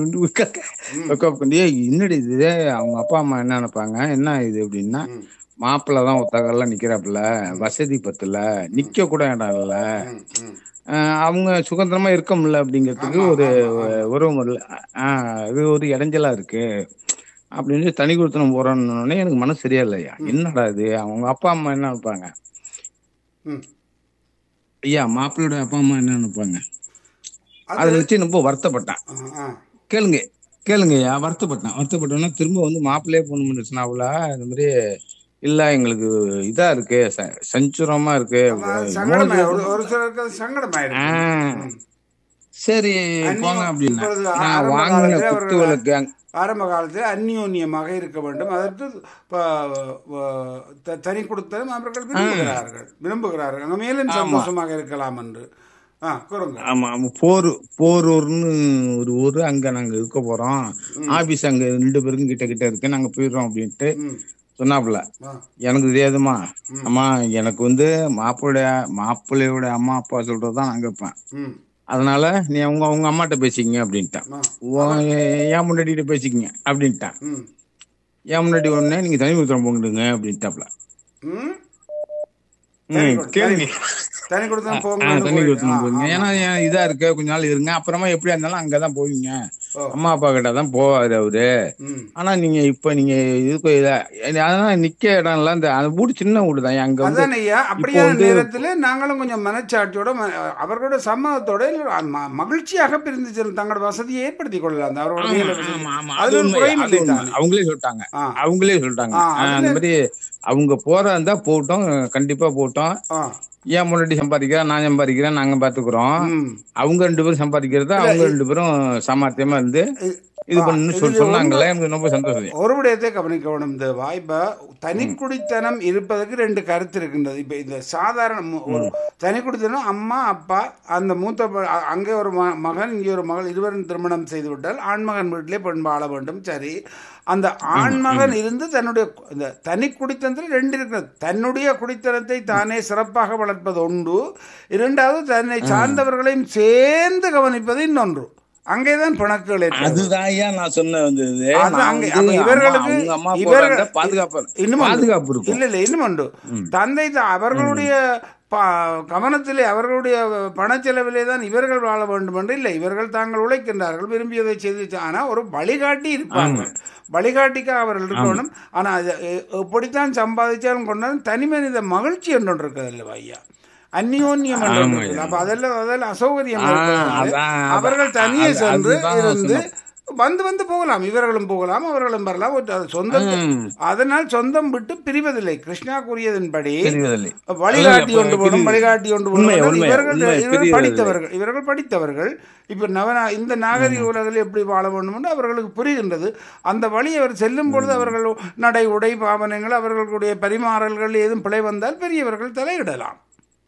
ஏய் என்னடி இது அவங்க அப்பா அம்மா என்ன நினைப்பாங்க என்ன இது அப்படின்னா ம். மாப்பிள்ளை தான் ஒத்தகல்லாம் நிக்கிறாப்புல வசதி பத்துல நிக்க கூட இடம் இல்ல ம், ம். ஆஹ் அவங்க சுதந்திரமா இருக்க முடியல அப்படிங்கிறதுக்கு ஆமா, ஒரு ஆமா, ஆமா. உறவு முறையில் ஆஹ் அது ஒரு இடைஞ்சலா இருக்கு அப்படின்னு தனி கொடுத்தனம் போறோன்னு எனக்கு மனசு சரியா இல்லையா என்னடா இது அவங்க அப்பா அம்மா என்ன நினைப்பாங்க ம். ஐயா மாப்பிள்ளையோட அப்பா அம்மா என்ன நினைப்பாங்க அது- அதை நினைச்சு ரொம்ப வருத்தப்பட்டேன் ஆ, ஆ. கேளுங்க கேளுங்கய்யா வருத்தப்பட்டேன் வருத்தப்பட்டோன்னா திரும்ப வந்து மாப்பிள்ளையே போன் பண்ணிச்சுனாவுல இந்த மாதிரி இல்ல எங்களுக்கு இதா இருக்கு ச- சஞ்சுரமா இருக்கு ஆமா, சங்கடமா ஒரு ஒரு சிலருக்கு அது சங்கடமாயிருக்கு ஆஹ் ம். சரி அந்நிய- போங்க அப்படின்னா இப்பொழுது நான் ஆரம்ப வாங்கின காலத்துல குத்து அவர்கள் விளக்கு அங்க- ஆரம்ப காலத்தில் அந்யோன்யமாக இருக்க வேண்டும் அதற்கு ப- வ- த- தனி கொடுத்தலும் அவர்கள் விரும்புகிறார்கள் விரும்புகிறார்கள் அங்க மேலும் சந்தோஷமாக இருக்கலாம் என்று ஆ கூறுங்க ஆமா ஆமா போர் போரூர்னு ஒரு ஊரு அங்க நாங்க இருக்க போறோம் ஆபீஸ் அங்க ரெண்டு பேருக்கும் கிட்ட கிட்ட இருக்கு நாங்க போயிடுறோம் அப்படின்ட்டு ம் சொன்னாப்புல ஆ எனக்கு தெரியாதுமா அம்மா எனக்கு வந்து மாப்பிள்ளைய மாப்பிள்ளையோட அம்மா அப்பா சொல்றதுதான் நான் கேட்பேன் ம் அதனால நீ அவங்க அவங்க அம்மாட்ட பேசிக்கங்க அப்படின்ட்டான் ஆ உன் என் முன்னாடிட்ட பேசிக்கங்க அப்படின்ட்டான் ம் என் முன்னாடி உடனே நீங்க தனி உத்தரம் போங்கிடுங்க அப்படின்ட்டாப்ல ம் ம், கேளுங்க தனி கொடுத்தலும் ஆ, போங்க தண்ணி கொடுத்து போங்க ஏன்னா ஏன் இதா இருக்கு கொஞ்ச நாள் இருங்க அப்புறமா எப்படியா இருந்தாலும் அங்கதான் போவீங்க ஓ. அம்மா அப்பா கிட்ட தான் போவாரு அவரு ம் ஆனா நீங்க இப்ப நீங்க இதுக்கு இத- அதனால நிக்க இடம் இல்ல இந்த அந்த வீடு சின்ன வீடு தான் அங்க வந்து அதான் ஐயா அப்படியான நேரத்தில் நாங்களும் கொஞ்சம் மனச்சாட்சியோட ம- அவர்களோட சம்மதத்தோட இல்ல, ம- மகிழ்ச்சியாக பிரிந்து செல்லும் தங்களோட வசதியை ஏற்படுத்திக் கொள்ளலாம் அந்த அவரோட ஆமா, வேலை வசதி. ஆமா, ஆமா. அது அது ஒரு உண்மை, குறையும் அது இல்லை உண்மை. தானே. அவங்களே சொல்லிட்டாங்க ஆ. அவங்களே சொல்லிட்டாங்க ஆ, ஆ, அந்த மாதிரி அவங்க போறா இருந்தா போட்டோம் கண்டிப்பா போட்டோம் ஆ ஏன் முன்னாடி சம்பாதிக்கிறேன் நான் சம்பாதிக்கிறேன் நாங்க பாத்துக்கிறோம் ம் அவங்க ரெண்டு பேரும் சம்பாதிக்கிறத அவங்க ரெண்டு பேரும் சாமர்த்தியமா இருந்து இது பண்ணு சொல்லி சொன்னாங்கல்ல எனக்கு ரொம்ப சந்தோஷம் ஒரு விடயத்தை கவனிக்க வேணும் இந்த வாய்ப்பை தனிக்குடித்தனம் இருப்பதற்கு ரெண்டு கருத்து இருக்கின்றது இப்ப இந்த சாதாரண மு- ஒரு தனிக்குடித்தனம் அம்மா அப்பா அந்த மூத்த ப- அ- அங்கே ஒரு ம- மகன் இங்கே ஒரு மகள் இருவரும் திருமணம் செய்து விட்டால் ஆண்மகன் வீட்டிலே பெண் வாழ வேண்டும் சரி அந்த ஆண்மகன் இருந்து தன்னுடைய கு- இந்த தனி குடித்தனத்தில் ரெண்டு இருக்கிறது தன்னுடைய குடித்தனத்தை தானே சிறப்பாக வளர்ப்பது ஒன்று இரண்டாவது தன்னை சார்ந்தவர்களையும் சேர்ந்து கவனிப்பது இன்னொன்று அங்கேதான் பிணக்குகள் ஏற்படும் அதுதான் ஐயா நான் சொன்ன வந்தது அது நான் அங்க- வந்து அப்ப இவர்களுக்கு அம்மா- அவங்க அம்மா இவர்கள் போறாங்க, பாதுகாப்பு இன்னும் உண்டு. பாதுகாப்பு இருக்கும் இல்ல இல்ல இன்னும் உண்டு தந்தை தான் அவர்களுடைய ப- கவனத்திலே அவர்களுடைய பணச்செலவிலே தான் இவர்கள் வாழ வேண்டும் என்று இல்லை இவர்கள் தாங்கள் உழைக்கின்றார்கள் விரும்பியதை செய்து ஆனா ஒரு வழிகாட்டி இருப்பாங்க வழிகாட்டிக்காக அவர்கள் இருக்கணும் ஆனா அது எ- எப்படித்தான் சம்பாதிச்சாலும் கொண்டாலும் தனி மனித மகிழ்ச்சி என்று ஒன்று இருக்குது அல்லவா ஐயா அந்யோன்யம் என்று ஒன்று இருக்குது. அப்ப அதெல்லாம் அதெல்லாம் அசௌகரியம் ஆ, ஏற்படுகிறது. அதான், அதான். அவர்கள் தனியே அது- சென்று அதுதான் இருந்து வந்து வந்து போகலாம் இவர்களும் போகலாம் அவர்களும் வரலாம் ஒரு- அது சொந்தம் ம். அதனால் சொந்தம் விட்டு பிரிவதில்லை கிருஷ்ணா கூறியதின்படி தெரிவதில்லை வழிகாட்டி அப்ப ஒன்று போடும் பிரிவு. வழிகாட்டி ஒன்று உண்மை, போடும் உண்மை, இவர்கள் உண்மை, இவர்கள் பிரிவதில்லை. படித்தவர்கள் இவர்கள் படித்தவர்கள் இப்ப நவ இந்த நாகரிக உலகில் எப்படி வாழ வேண்டும் என்று அவர்களுக்கு புரிகின்றது அந்த வழி அவர் செல்லும் பொழுது அவர்கள் நடை உடை பாவனைகள் அவர்களுடைய பரிமாறல்கள் ஏதும் பிழை வந்தால் பெரியவர்கள் தலையிடலாம்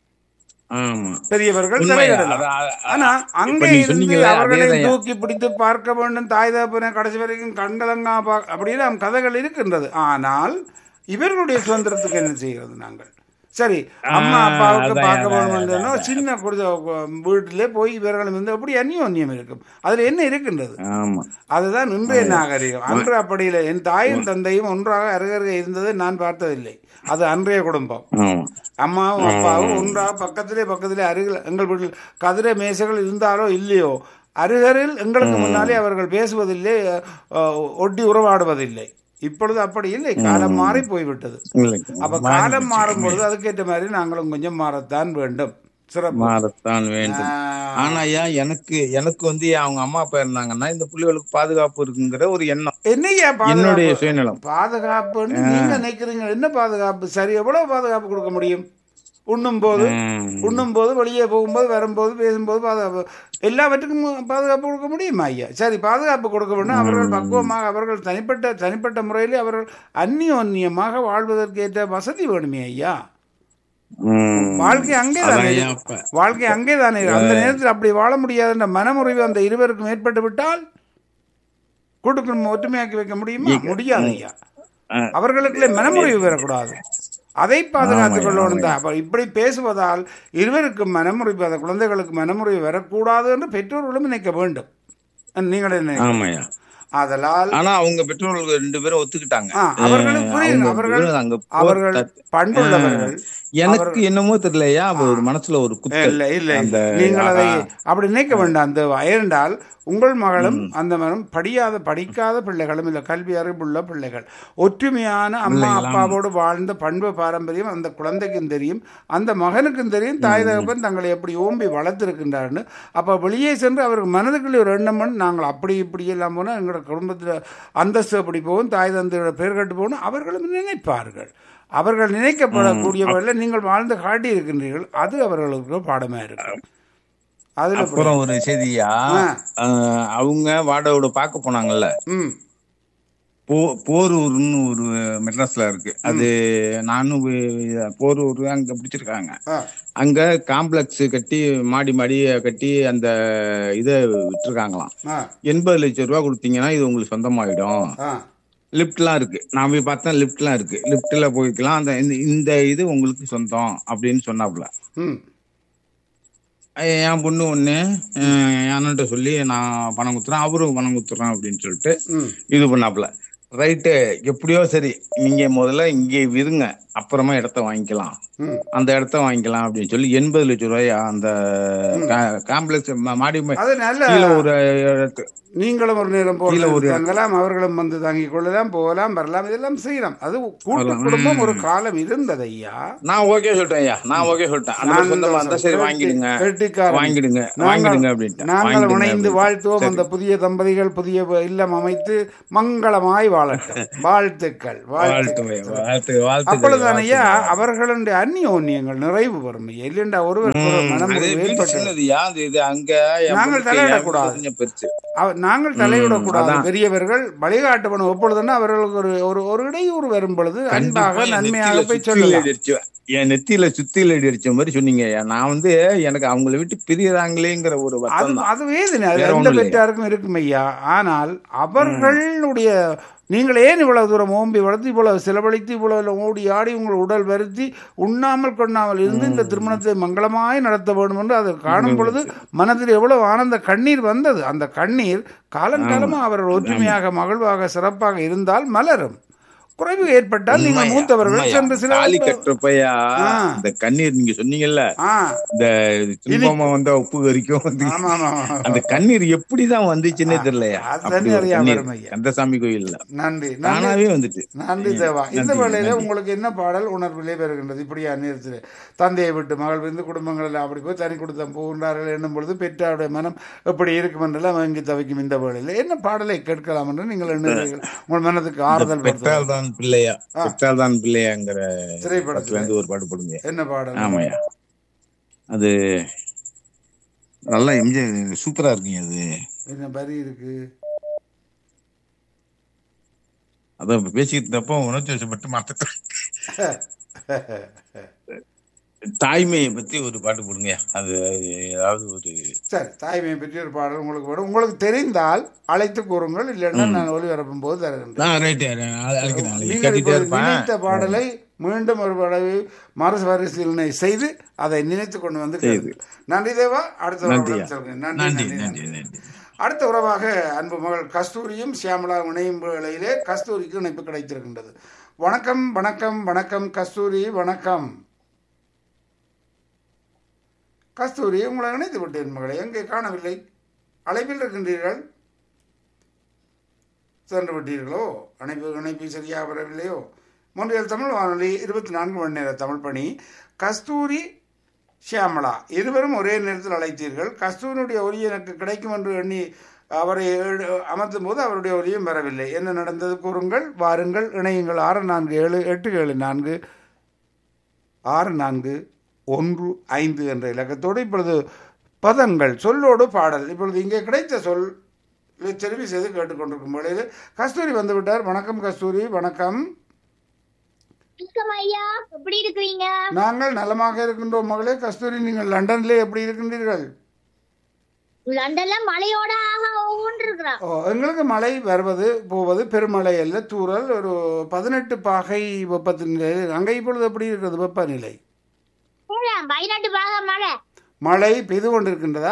ஆமா பெரியவர்கள் உண்மை, தலையிடலாம் அத- அத- ஆனா இப்ப அங்கே நீங்க இருந்து சொன்னீங்களே, அவர்களை அதேதான். தூக்கி பிடித்து பார்க்க வேண்டும் தாய் தகப்பனை கடைசி வரைக்கும் கண்கலங்கா பா அப்படின்னு கதைகள் இருக்கின்றது ஆனால் இவர்களுடைய சுதந்திரத்துக்கு என்ன செய்கிறது நாங்கள் சரி அம்மா ஆ, அப்பாவுக்கு அதான், பார்க்க அதான், வேண்டும் என்றா சின்ன குடித வீட்டிலே போய் இவர்களும் வந்து அப்படி அந்யோன்யம் இருக்கும் அதுல என்ன இருக்கின்றது ஆமா அதுதான் இன்றைய நாகரிகம் அன்று அப்படி இல்லை என் தாயும் தந்தையும் ஒன்றாக அருகருகே இருந்ததை நான் பார்த்ததில்லை அது அன்றைய குடும்பம் ஆமா அம்மாவும் அப்பாவும் ஒன்றாக பக்கத்திலே பக்கத்திலே அருகில் எங்கள் வீட்டில் கதிரை மேசைகள் இருந்தாலோ இல்லையோ அருகரில் எங்களுக்கு முன்னாலே அவர்கள் பேசுவதில்லை அஹ், ஒட்டி உறவாடுவதில்லை இப்பொழுது அப்படி இல்லை காலம் மாறி போய்விட்டது இல்லை. அப்ப காலம் மாறும் பொழுது அதுக்கேற்ற மாதிரி நாங்களும் கொஞ்சம் மாறத்தான் வேண்டும் சிறப்பு மாறத்தான் வேண்டும் ஆஹ், ஆனா ஐயா எனக்கு எனக்கு வந்து அவங்க அம்மா அப்பா இருந்தாங்கன்னா இந்த புள்ளிகளுக்கு பாதுகாப்பு இருக்குங்கிற ஒரு எண்ணம் என்னய்யா என்னுடைய பாதுகாப்பு சுயநலம் பாதுகாப்புன்னு நீங்க நினைக்கிறீங்க என்ன பாதுகாப்பு சரி எவ்வளவு பாதுகாப்பு கொடுக்க முடியும் உண்ணும் போது ம். உண்ணும் போது வெளியே போகும்போது வரும்போது பேசும்போது பாதுகாப்பு எல்லாவற்றுக்கும் பாதுகாப்பு கொடுக்க முடியுமா ஐயா சரி பாதுகாப்பு கொடுக்க வேண்டும் அவர்கள் பக்குவமாக அவர்கள் தனிப்பட்ட தனிப்பட்ட முறையிலே அவர்கள் அந்நியோன்யமாக வாழ்வதற்கு ஏற்ற வசதி வேணுமே ஐயா ம். வாழ்க்கை அங்கே அதான் தானே ஐயா அப்ப. வாழ்க்கை அங்கே தானே அந்த நேரத்தில் அப்படி வாழ முடியாதுன்ற மனமுறிவு அந்த இருவருக்கும் ஏற்பட்டு விட்டால் குடும்பம் ஒற்றுமையாக்கி வைக்க முடியுமா முடியாது ஐயா ஆ. அவர்களுக்குள்ளே மனமுறிவு வரக்கூடாது அதை பாதுகாத்துக் ஆமாய்யா, கொள்ளணும் தான் அப்ப இப்படி பேசுவதால் இருவருக்கும் மனமுறிவு அந்த குழந்தைகளுக்கு மனமுறிவு வரக்கூடாது என்று பெற்றோர்களும் நினைக்க வேண்டும் நீங்கள் என்ன ஆமாய்யா அதலால் ஆனா அவங்க பெற்றோர்கள் ரெண்டு பேரும் ஒத்துக்கிட்டாங்க ஆ, அவர்களுக்கு அஹ் புரியுது. அவங்க அவர்கள் வெறும் அங்க போ- அவர்கள் தட்- பண்புள்ளவர்கள் எனக்கு என்னமோ தெரியலையா அது ஒரு மனசுல ஒரு குத்தல் இல்ல இல்ல அந்த இல்ல. நீங்கள் அதை ஆஹா. அப்படி நினைக்க வேண்டாம் அந்த ஏனென்றால் உங்கள் மகளும் அந்த மகனும் படியாத படிக்காத பிள்ளைகளும் இல்ல கல்வி அறிவுள்ள பிள்ளைகள் ஒற்றுமையான அம்மா அப்பாவோடு வாழ்ந்த பண்பு பாரம்பரியம் அந்த குழந்தைக்கும் தெரியும் அந்த மகனுக்கும் தெரியும் தாய் தகப்பன் தங்களை எப்படி ஓம்பி வளர்த்திருக்கின்றார்னு அப்ப வெளியே சென்று அவருக்கு மனதுக்குள்ளே ஒரு எண்ணம் பண்ணி நாங்கள் அப்படி இப்படி எல்லாம் போனால் எங்களோட குடும்பத்தில் அந்தஸ்து அப்படி போகும் தாய் தந்தையோட பேர் கட்டு போகணும் அவர்களும் நினைப்பார்கள் அவர்கள் நினைக்கப்படக்கூடியவர்கள் நீங்கள் வாழ்ந்து காட்டி இருக்கின்றீர்கள் அது அவர்களுக்கு பாடமா இருக்கும் அதுல அப்படி- அப்புறம் ஒரு செய்தியா ஆ. அஹ் அவங்க வாடகையோட பார்க்க போனாங்கல்ல ம் போ போரூர்னு ஒரு மெட்ராஸ்ல இருக்கு அது நானும் வி- போரூர் அங்க பிடிச்சிருக்காங்க ஆ அங்க காம்ப்ளெக்ஸ் கட்டி மாடி மாடி கட்டி அந்த இதை விட்டுருக்காங்களாம் ஆ எண்பது லட்சம் ரூபாய் கொடுத்தீங்கன்னா இது உங்களுக்கு சொந்தமாயிடும் ஆ லிப்ட்லாம் இருக்கு நான் போய் பார்த்தேன் லிப்ட்லாம் இருக்கு லிப்ட்ல போய்க்கலாம் அந்த இந்த- இந்த இது உங்களுக்கு சொந்தம் அப்படின்னு சொன்னாப்புல ம் அஹ் என் பொண்ணு ஒண்ணு அஹ் என் அண்ணன்ட்ட சொல்லி நான் பணம் குத்துறேன் அவரும் பணம் குத்துறேன் அப்படின்னு சொல்லிட்டு ம் இது பண்ணாப்புல ரைட்டு எப்படியோ சரி நீங்க முதல்ல இங்கே இருங்க அப்புறமா இடத்த வாங்கிக்கலாம் ம் அந்த இடத்த வாங்கிக்கலாம் அப்படின்னு சொல்லி எண்பது லட்சம் ரூபாய் அந்த காம்ப்ளெக்ஸ் மாடி மே- அது நல்ல கீழே ஒரு இடத்து- நீங்களும் ஒரு நேரம் கீழே போகலாம் ஒரு- தங்கலாம் அவர்களும் வந்து தங்கிக் கொள்ளலாம் போகலாம் வரலாம் இதெல்லாம் செய்யலாம் அது கூட்டு குடும்பம் ஒரு காலம் இருந்தது ஐயா நான் ஓகே சொல்லிட்டேன் ஐயா நான் ஓகே சொல்லிட்டேன் அந்த மாதிரி சொந்தமா இருந்தா சரி வாங்கிடுங்க கெட்டிக்காரன். வாங்கிடுங்க நாங்கள் வாங்கிடுங்க அப்படின்ட்டு நாங்கள் வாங்கிடுங்க இணைந்து அப்படின்னு. வாழ்த்துவோம் அந்த புதிய தம்பதிகள் புதிய இல்லம் அமைத்து மங்களமாய் வாழட்டும் வாழ்த்துக்கள் வாழ்த்து வாழ்த்துக்கள் வாழ்த்து வாழ்த்து அப்பொழுதுதான் ஐயா அவர்களுடைய அந்நியோன்யங்கள் நிறைவு வரும் ஐயா. இல்லைண்டா ஒருவருக்கு ஒரு மனம் அது வீடு ஏற்பட்டு சின்னதுயா அது இது அங்க என் நாங்கள் பொண்ணுக்கு தலையிடக்கூடாது. என் கொஞ்சம் பெருசு அவ- நாங்கள் தலையிடக்கூடாது அதான். பெரியவர்கள் வழிகாட்டப்படும் எப்பொழுதுன்னா அவர்களுக்கு ஒரு ஒரு ஒரு இடையூறு வரும் பொழுது அன்பாக கண்டிப்பா என் நன்மையாக நெத்தியில போய் சுத்தியில சொல்லலாம் அடிச்சு என் நெத்தியில சுத்தியில அடி அடிச்ச மாதிரி சொன்னீங்க நான் வந்து எனக்கு அவங்கள விட்டு பிரியறாங்களேங்கிற ஒரு அது வருத்தம் தான் அது வேதனை அது வேற எந்த ஒண்ணும் இல்லையா? பெற்றாருக்கும் இருக்கும் ஐயா ஆனால் அவர்களுடைய நீங்கள் ஏன் இவ்வளவு தூரம் ஓம்பி வளர்த்து இவ்வளவு செலவழித்து இவ்வளவு ஓடி ஆடி உங்கள் உடல் வருத்தி உண்ணாமல் கொண்ணாமல் இருந்து இந்த திருமணத்தை மங்களமாய் நடத்த வேண்டும் என்று அதை காணும் பொழுது மனதில் எவ்வளவு ஆனந்த கண்ணீர் வந்தது அந்த கண்ணீர் காலங்காலமாக அவர்கள் ஒற்றுமையாக மகிழ்வாக சிறப்பாக இருந்தால் மலரும் குறைவு ஏற்பட்டால் நீங்கள் உண்மையா, மூத்தவர்கள் உண்மையா. சென்று சில தாலி கட்டுறப்பையா ஆ. இந்த கண்ணீர் நீங்க சொன்னீங்கல்ல ஆ இந்த துன்பமா வந்தா உப்பு கறிக்கும் வந்து ஆமா ஆமா ஆமா. அந்த கண்ணீர் எப்படிதான் வந்துச்சுன்னே தெரியலையா அது அப்படி தண்ணி ஒரு அறியாம கண்ணீர் வரும் ஐயா. கந்தசாமி கோயில்ல நன்றி நன்றி தானாவே வந்துட்டு நன்றி தேவா இந்த நன்றி, வேளையில நன்றி. உங்களுக்கு என்ன பாடல் உணர்விலே பெறுகின்றது இப்படியா நேரத்தில் தந்தையை விட்டு மகள் வந்து குடும்பங்கள் அப்படி போய் தனி கொடுத்தம் போகின்றார்கள் என்னும் பொழுது பெற்றாருடைய மனம் எப்படி இருக்கும் என்றெல்லாம் வாங்கி தவிக்கும் இந்த வேளையில் என்ன பாடலை கேட்கலாம் என்று நீங்கள் எண்ணுகிறீர்கள் உங்கள் மனதுக்கு ஆறுதல் படுத்தும் பெற்றால் தான் பிள்ளையா பெற்றால் தான் பிள்ளையாங்கிற திரைப்படத்துல படத்துல இருந்து ஒரு பாட்டு போடுங்க என்ன பாடல் ஆமாய்யா அது நல்லா எம்ஜிஆர் சூப்பரா இருக்குங்க அது என்ன வரி இருக்கு அதான் இப்ப பேசிக்கிட்டு இருந்தப்போ உணர்ச்சி வசப்பட்டு மறந்துட்டேன் தாய்மையை பத்தி ஒரு பாட்டு போடுங்க அது ஏதாவது ஒரு சரி தாய்மையை பற்றி ஒரு பாடல் உங்களுக்கு வரும் உங்களுக்கு தெரிந்தால் அழைத்து கூறுங்கள் இல்லைன்னா நான் ஒளிபரப்பும் போது தருகின்றேன் ரைட் அழைக்கிறேன் நீங்கள் கேட்டுட்டே இப்போது இருப்பேன் நினைத்த பாடலை மீண்டும் ஒரு தடவை மறுபரிசீலனை செய்து அதை நினைத்து கொண்டு வந்து கேளுங்கள். நன்றி தேவா அடுத்த நன்றியா. உறவுடன் சொல்கிறேன். நன்றி நன்றி நன்றி நன்றி நன்றி நன்றி அடுத்த உறவாக அன்பு மகள் கஸ்தூரியும் சியாமலா இணையும் வேளையிலே கஸ்தூரிக்கு இணைப்பு கிடைத்திருக்கின்றது வணக்கம் வணக்கம் வணக்கம் கஸ்தூரி வணக்கம் கஸ்தூரி உங்களை இணைத்து விட்டேன் மகளை எங்கே காணவில்லை அழைப்பில் இருக்கின்றீர்கள் சென்று விட்டீர்களோ அணைப்பு இணைப்பு சரியாக வரவில்லையோ மூன்றியல் தமிழ் வானொலி இருபத்தி நான்கு மணி நேர தமிழ் பணி கஸ்தூரி ஷியாமளா இருவரும் ஒரே நேரத்தில் அழைத்தீர்கள் கஸ்தூரியுடைய ஒலி எனக்கு கிடைக்கும் என்று எண்ணி அவரை ஏழு- அமர்த்தும் போது அவருடைய ஒலியும் வரவில்லை என்ன நடந்தது கூறுங்கள் வாருங்கள் இணையுங்கள் ஆறு நான்கு ஏழு எட்டு ஏழு நான்கு ஆறு நான்கு ஒன்று ஐந்து என்ற இலக்கத்தோடு இப்பொழுது பதங்கள் சொல்லோடு பாடல் இப்பொழுது இங்கே கிடைத்த சொல் தெரிவு செய்து கேட்டுக்கொண்டிருக்கும் பொழுது கஸ்தூரி வந்து விட்டார் வணக்கம் கஸ்தூரி வணக்கம் வணக்கம் ஐயா எப்படி இருக்கிறீங்க நாங்கள் நலமாக இருக்கின்றோம் மகளே கஸ்தூரி நீங்கள் லண்டனிலே எப்படி இருக்கின்றீர்கள் லண்டன்ல மழையோட ஆக ஓன்னு இருக்கிறான் ஓ எங்களுக்கு மழை வருவது போவது பெருமழை அல்ல தூறல் ஒரு பதினெட்டு பாகை வெப்பத்தின் நிலை. அங்கே இப்பொழுது எப்படி இருக்கிறது வெப்பநிலை பதினெட்டு பாக மழை மழை பெய்து கொண்டிருக்கின்றதா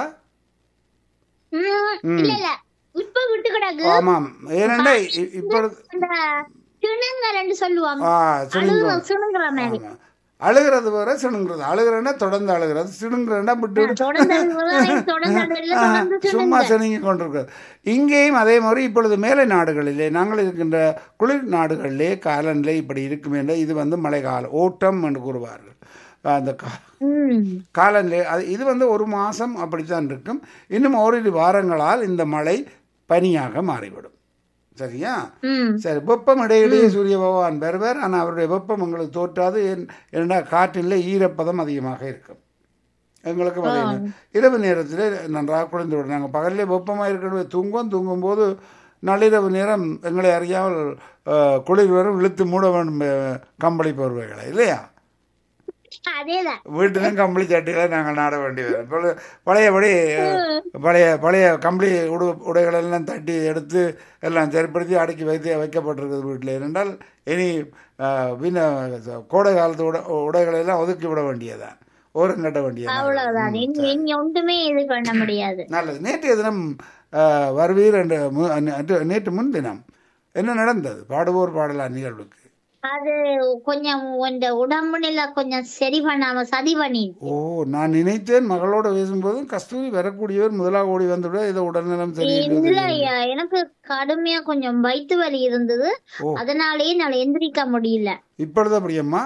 ம், இல்ல இல்ல இப்ப விட்டு கிடக்கு ஆமாம் ஏனென்றா இ- இப்பொழுது அந்த சிணுங்கரன்னு சொல்லுவாங்க ஆ சிணுங்க அழுகு சிணுங்குற மாதிரி ஆமா. அழுகிறது வேற சிணுங்கிறது அழுகிறேன்னா தொடர்ந்து அழுகிறது சிணுங்கிறேன்னா விட்டு விட்டு தொடர்ந்து அழுகுறதா, தொடர்ந்து அழுகுறதுல தொடர்ந்து சும்மா சிணுங்க. சிணுங்கி கொண்டிருக்கிறது இங்கேயும் அதே மாதிரி இப்பொழுது மேலை நாடுகளிலே நாங்கள் இருக்கின்ற குளிர் நாடுகளிலே காலநிலை இப்படி இருக்கும் என்ற இது வந்து மழைக்காலம் ஓட்டம் என்று கூறுவார்கள் அந்த கா- ம். காலநிலை அது இது வந்து ஒரு மாதம் அப்படித்தான் இருக்கும் இன்னும் ஓரிரு வாரங்களால் இந்த மழை பனியாக மாறிவிடும் சரியா ம். சரி வெப்பம் இடையிடையே சூரிய பகவான் வருவார் ஆனால் அவருடைய வெப்பம் எங்களுக்கு தோற்றாது ஏன்- ஏனென்றால் காற்றில் ஈரப்பதம் அதிகமாக இருக்கும் எங்களுக்கு அதே மாதிரி. இரவு நேரத்தில் நன்றாக குளிர்ந்து விடும் நாங்கள் பகலில் வெப்பமாக இருக்கிற தூங்குவோம் தூங்கும்போது நள்ளிரவு நேரம் எங்களை அறியாமல் அஹ், குளிர் வரும் இழுத்து மூட வேண்டும் அஹ், கம்பளி போர்வைகளை இல்லையா அதேதான் வீட்டிலும் கம்பளி சட்டிகளை நாங்கள் நாட வேண்டி வரும் இப்பொழுது பழையபடி அஹ், பழைய பழைய கம்பளி உடு உடைகள் எல்லாம் தட்டி எடுத்து எல்லாம் சரிப்படுத்தி அடுக்கி வைத்து வைக்கப்பட்டிருக்குது வீட்டில் ஏனென்றால் இனி அஹ், பின்ன கோடை காலத்து உடை உடைகளை எல்லாம் ஒதுக்கி விட வேண்டியதான் ஓரம் கட்ட வேண்டியதான் அவ்வளவுதான் இனி இனி ஒன்றுமே இது பண்ண முடியாது நல்லது நேற்றைய தினம் அஹ், வருவீர் என்று மு- நேற்று- நேற்று முன்தினம் என்ன நடந்தது பாடுவோர் பாடலாம் நிகழ்வுக்கு அது கொஞ்சம் இந்த உடம்பு நிலை கொஞ்சம் சரி பண்ணாம சதி பண்ணி ஓ நான் நினைத்தேன் மகளோட பேசும்போது கஸ்தூரி வரக்கூடியவர் முதலாக ஓடி வந்துவிட ஏதோ உடல்நலம் இல்ல சரியில்லை ஐயா எனக்கு கடுமையா கொஞ்சம் வயிற்று வலி இருந்தது ஓ. அதனாலேயே என்னால எந்திரிக்க முடியல இப்பொழுது அப்படியம்மா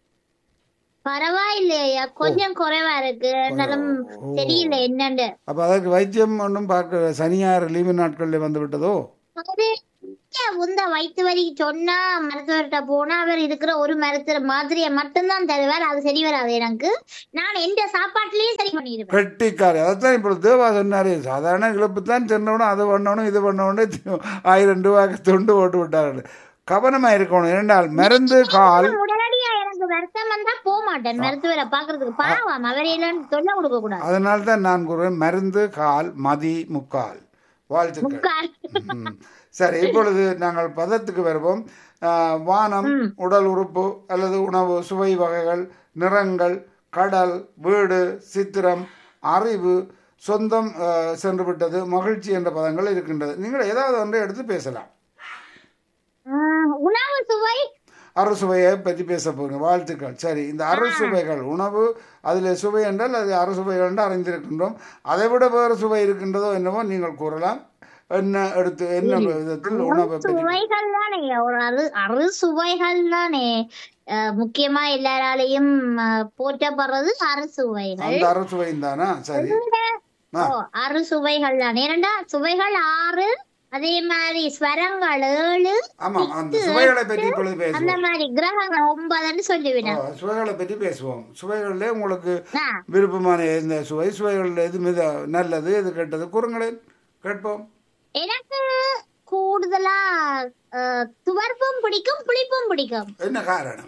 பரவாயில்லையா கொஞ்சம் குறைவா இருக்கு இருந்தாலும் தெரியல என்னன்னு அப்ப அதற்கு வைத்தியம் ஒன்றும் பார்க்க சனியார் லீவு நாட்களில் வந்து விட்டதோ அது ஏன் உந்த வயிற்று வலி சொன்னா மருத்துவர்கிட்ட போனா அவர் இருக்கிற ஒரு மருத்துவ மாத்திரையை மட்டும்தான் தருவார் அது சரி வராது எனக்கு நான் எந்த சாப்பாட்டுலயே சரி பண்ணிடுவேன் கெட்டிக்காரி அதைத்தான் இப்பொழுது தேவா சொன்னாரு சாதாரண இழப்பு தான் சொன்னவனும் அது பண்ணணும் இது பண்ணணும் ஆயிரம் ரூபாய்க்கு துண்டு போட்டு விட்டார்கள் கவனமா இருக்கணும் இரண்டால் மருந்து கால் உடனடியா எனக்கு வருத்தம் வந்தா போக மாட்டேன் மருத்துவரை பாக்குறதுக்கு பாவம் அவர் இல்லைன்னு தொல்லை கொடுக்க கூடாது அதனால தான் நான் கூறுவேன் மருந்து கால் மதி முக்கால் வாழ்த்துக்கள் முக்கால். ம். சரி இப்பொழுது நாங்கள் பதத்துக்கு வருவோம் ஆஹ், வானம் உடல் உறுப்பு அல்லது உணவு சுவை வகைகள் நிறங்கள் கடல் வீடு சித்திரம் அறிவு சொந்தம் ஆஹ், சென்று விட்டது மகிழ்ச்சி என்ற பதங்கள் இருக்கின்றது நீங்கள் ஏதாவது ஒன்றை எடுத்து பேசலாம் உம், உணவு சுவை அறுசுவையை பற்றி பேச போகிறோம் வாழ்த்துக்கள் சரி இந்த அறுசுவைகள் உணவு அதில் சுவை என்றால் அது அறுசுவைகள் என்று அறிந்திருக்கின்றோம் அதை விட வேறு சுவை இருக்கின்றதோ என்னவோ நீங்கள் கூறலாம் என்ன எடுத்து என்ன விதத்தில் உணவை பற்றி சுவைகள் தானே ஒரு அறு அறு சுவைகள் தானே அஹ், முக்கியமா எல்லாராலையும் அஹ், போற்றப்படுறது அறு சுவைகள் அந்த அறுசுவையும் தானா சரி ஆ. ஓ அறு சுவைகள் தான் ஏனண்டா சுவைகள் ஆறு அதே மாதிரி ஸ்வரங்கள் ஏழு ஆமாம் அந்த சுவைகளை பற்றி இப்பொழுது அந்த பேசுவோம் மாதிரி கிரகங்கள் ஒன்பதுன்னு சொல்லிவிடும் ஆ, சுவைகளை பற்றி பேசுவோம் சுவைகளில் உங்களுக்கு ஆ, விருப்பமான இந்த சுவை சுவைகளில் எது மித நல்லது எது கெட்டது கூறுங்களேன் கேட்போம் எனக்கு கூடுதலா அஹ், துவர்ப்பும் பிடிக்கும் புளிப்பும் பிடிக்கும் என்ன காரணம்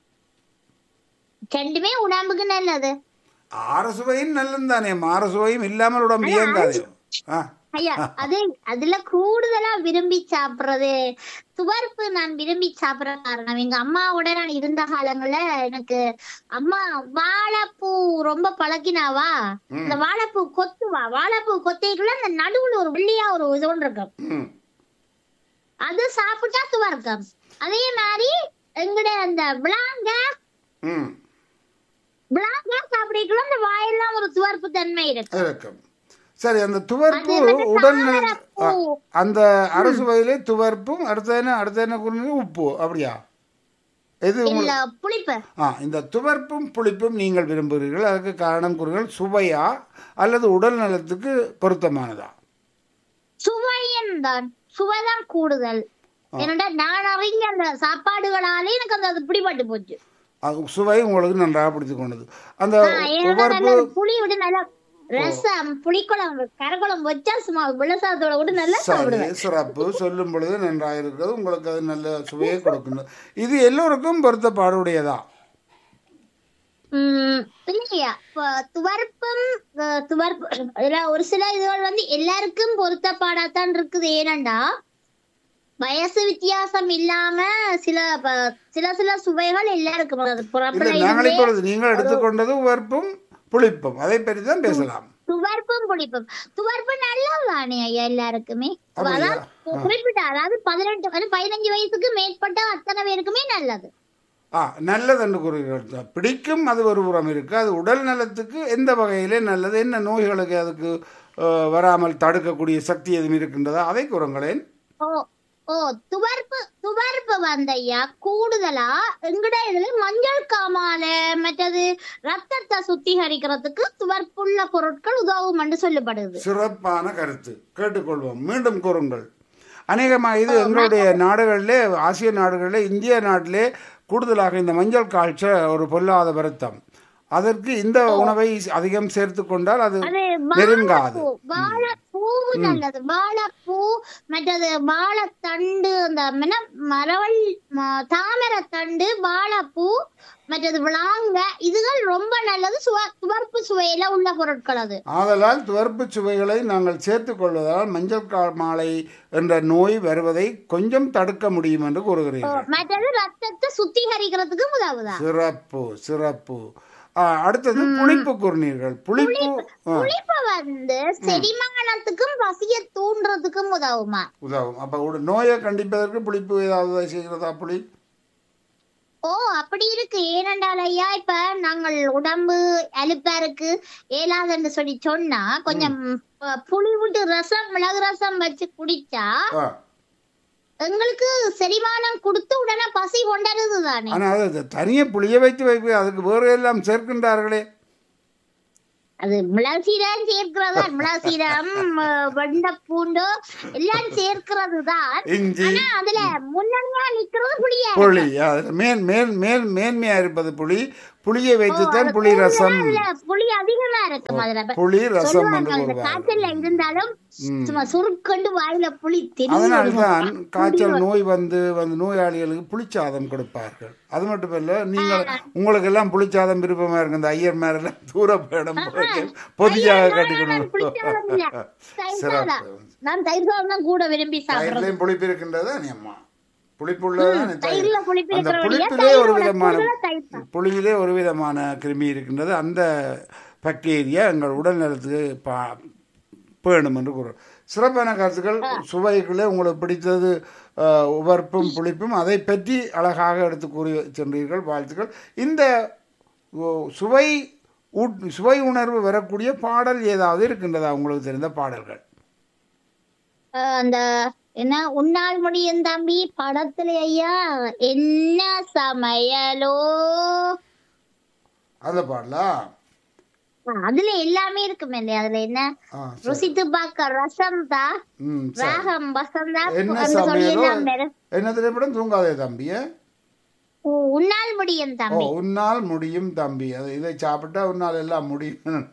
ரெண்டுமே உடம்புக்கு நல்லது ஆறு சுவையும் நல்லது தானே ஆறு சுவையும் இல்லாமல் உடம்பு இயங்காது ஆ ஐயா அது அதுல கூடுதலா விரும்பி சாப்பிடுறது துவர்ப்பு நான் விரும்பி சாப்பிடுற காரணம் எங்க அம்மாவோட நான் இருந்த காலங்கள்ல எனக்கு அம்மா வாழைப்பூ ரொம்ப பழக்கினாவா இந்த வாழைப்பூ கொத்துவா வாழைப்பூ கொத்தைக்குள்ள அந்த நடுவுல ஒரு வெள்ளியா ஒரு இது ஒன்று இருக்கும் ம் அது சாப்பிட்டா துவர்க்கம் அதே மாதிரி எங்கட அந்த விளாங்க ம் விளாங்க சாப்பிடக்குள்ள அந்த வாயெல்லாம் ஒரு துவர்ப்பு தன்மை இருக்கு இருக்கும் சரி அந்த துவர்ப்பு அது வந்து உடல் தாமரைப்பூ. அ- அந்த அரசு வயலே துவர்ப்பும் அடுத்த என்ன அடுத்த என்ன கூறுனீங்க உப்பு அப்படியா எது இல்ல உங்களுக்கு புளிப்பு ஆ இந்த துவர்ப்பும் புளிப்பும் நீங்கள் விரும்புகிறீர்கள் அதுக்கு காரணம் கூறுங்கள் சுவையா அல்லது உடல் நலத்துக்கு பொருத்தமானதா சுவையும் தான் சுவைதான் கூடுதல் என்னடா நான் அறிஞ்ச அந்த சாப்பாடுகளாலே எனக்கு அந்த அது பிடிபட்டு போச்சு அது சுவை உங்களுக்கு நன்றாக பிடித்து கொண்டது அந்த ஆஹ் ஏன்னா துவர்ப்பு நல்ல புளி விட நல்லா ரசம் புளிக்குழம்பு கரக்குழம்பு வச்சா சும்மா விளசாதத்தோட விட நல்லா சரி சாப்பிடுவேன் சிறப்பு சொல்லும் பொழுது நன்றாக இருக்கிறது உங்களுக்கு அது நல்ல சுவையை கொடுக்கணும் இது எல்லோருக்கும் பொருத்தப்பாடுடையதா உம் இல்லையா இப்ப துவர்ப்பும் அஹ், துவர்ப்பு இதுல ஒரு சில இதுகள் வந்து எல்லாருக்கும் பொருத்தப்பாடாத்தான் இருக்குது ஏனண்டா வயசு வித்தியாசம் இல்லாம சில ப- சில சில சுவைகள் எல்லாருக்கும் அது இல்லை புறப்பட நாங்கள் இப்பொழுது நீங்கள் எடுத்துக்கொண்டது உவர்ப்பும் புளிப்பும் அதை பற்றி தான் பேசலாம் துவர்ப்பும் புளிப்பும் துவர்ப்பு நல்லதுதானே ஐயா எல்லாருக்குமே அப்படியா? அதான் குறிப்பிட்ட அதாவது பதினெட்டு அது பதினஞ்சு வயசுக்கு மேற்பட்ட அத்தனை பேருக்குமே நல்லது ஆ நல்லது என்று கூறுகிறது பிடிக்கும் அது ஒரு புறம் இருக்கு அது உடல் நலத்துக்கு எந்த வகையிலே நல்லது என்ன நோய்களுக்கு அதுக்கு அஹ், வராமல் தடுக்கக்கூடிய சக்தி எதுவும் இருக்கின்றதா அதை கூறுங்களேன் ஓ ஓ துவர்ப்பு துவர்ப்பு வந்தையா கூடுதலா எங்கட இதுல மஞ்சள் காமால மற்றது ரத்தத்தை சுத்திகரிக்கிறதுக்கு துவர்ப்புள்ள பொருட்கள் உதவும் என்று சொல்லப்படுது சிறப்பான கருத்து கேட்டுக்கொள்வோம் மீண்டும் கூறுங்கள் அநேகமாக இது எங்களுடைய நாடுகளிலே ஆசிய நாடுகளிலே இந்திய நாட்டிலே கூடுதலாக இந்த மஞ்சள் காய்ச்ச ஒரு பொல்லாத வருத்தம் அதற்கு இந்த உணவை அதிகம் சேர்த்து கொண்டால் அது அது நெருங்காது வாழைப்பூ வாழைப்பூ நல்லது வாழைப்பூ மற்றது வாழைத்தண்டு அந்த என்ன, மரவள் ம- தாமரைத்தண்டு வாழைப்பூ மற்றது விளாங்க இதுகள் ரொம்ப நல்லது சுவ துவர்ப்பு சுவையில உள்ள பொருட்கள் அது ஆதலால் துவர்ப்பு சுவைகளை நாங்கள் சேர்த்துக் கொள்வதால் மஞ்சள் காமாலை என்ற நோய் வருவதை கொஞ்சம் தடுக்க முடியும் என்று கூறுகிறீர்கள் மற்றது ரத்தத்தை சுத்திகரிக்கிறதுக்கு உதவுதான் சிறப்பு சிறப்பு ஆ, அடுத்தது புளிப்பு கூறினீர்கள் புளிப்பு ஆ, புளிப்பு வந்து செரிமானத்துக்கும் பசிய தூண்டுறதுக்கும் உதவுமா உதவும் அப்ப ஒரு நோயை கண்டிப்பதற்கு புளிப்பு ஏதாவது செய்கிறதா புளி ஓ அப்படி இருக்கு ஏனென்றால் ஐயா இப்ப நாங்கள் உடம்பு அலுப்பா இருக்கு ஏலாதுன்னு சொல்லி சொன்னா கொஞ்சம் ப- புளி விட்டு ரசம் மிளகு ரசம் வச்சு குடிச்சா ஆ. எங்களுக்கு செரிமானம் கொடுத்து உடனே பசி கொண்டது தானே ஆனா அது தனியே புளிய வைத்து வைப்பு அதுக்கு வேறு எல்லாம் சேர்க்கின்றார்களே அது மிளகு சீரகம் சேர்க்கிறதா மிளகு சீரகம் அஹ், வெண்டை பூண்டு எல்லாம் சேர்க்கிறது தான் இஞ்சி ஆனா அதுல முன்னணியா நிக்கிறது புளியா புளி அது மேல் மேல் மேல் மேன்மையா இருப்பது புளி புளியை வைத்துத்தான் புளி ரசம் அதுல புளி அதிகமா இருக்கும் அதுல புளி ரசம் சொல்லுவாங்க என்று அந்த கூறுவார்கள் காய்ச்சல்ல இருந்தாலும் சும்மா சுருக்கொண்டு வாயில புளி தெரியும் அதனால்தான் காய்ச்சல் நோய் வந்து வந்து நோயாளிகளுக்கு புளிச்சாதம் கொடுப்பார்கள் அது மட்டுமல்ல நீங்கள் உங்களுக்கு எல்லாம் புளிச்சாதம் விருப்பமா இருக்கு இந்த ஐயர் மேரெல்லாம் தூர போயிடும் பொதியாக கட்டிக்கணும் புளிச்சாதம் இல்ல. தயிர் சாதம். சிறப்பு நான் தயிர் சாதம் தான் கூட விரும்பி சாப்பிடுறேன் தயிர்லையும் புளிப்பு இருக்கின்றது அம்மா புளிப்புள்ளதான் தயிர்ல புளிப்பு அந்த இருக்கிறபடியா புளிப்பிலே ஒரு தயிரோட விதமான கூடுதலா தயிர் சாதம். புளியிலே ஒரு விதமான கிருமி இருக்கின்றது அந்த பாக்டீரியா எங்கள் உடல் நலத்துக்கு பா பேணும் என்று கூறும் சிறப்பான கருத்துக்கள் சுவைகளே உங்களுக்கு பிடித்தது அஹ், உவர்ப்பும் புளிப்பும் அதை பற்றி அழகாக எடுத்து கூறி சென்றீர்கள் வாழ்த்துக்கள் இந்த ஓ, சுவை ஊட்- சுவை உணர்வு வரக்கூடிய பாடல் ஏதாவது இருக்கின்றதா உங்களுக்கு தெரிந்த பாடல்கள் அஹ் அந்த என்ன உன்னால் முடியும் தம்பி படத்துல ஐயா என்ன சமையலோ அந்த பாடலா அதுல எல்லாமே இருக்குமே இல்லையா அதுல என்ன ஆ சரி. ருசித்து பார்க்க ரசம் தான் ம் சரி ராகம் வசந்தா என்ன அந்த சொல்லி சமையலோ எல்லாம் வேற. என்ன திரைப்படம் தூங்காதே தம்பியே ஓ, உன்னால் முடியும் ஓ தம்பி உன்னால் முடியும் தம்பி அது இதை சாப்பிட்டா உன்னால் எல்லாம் முடியும்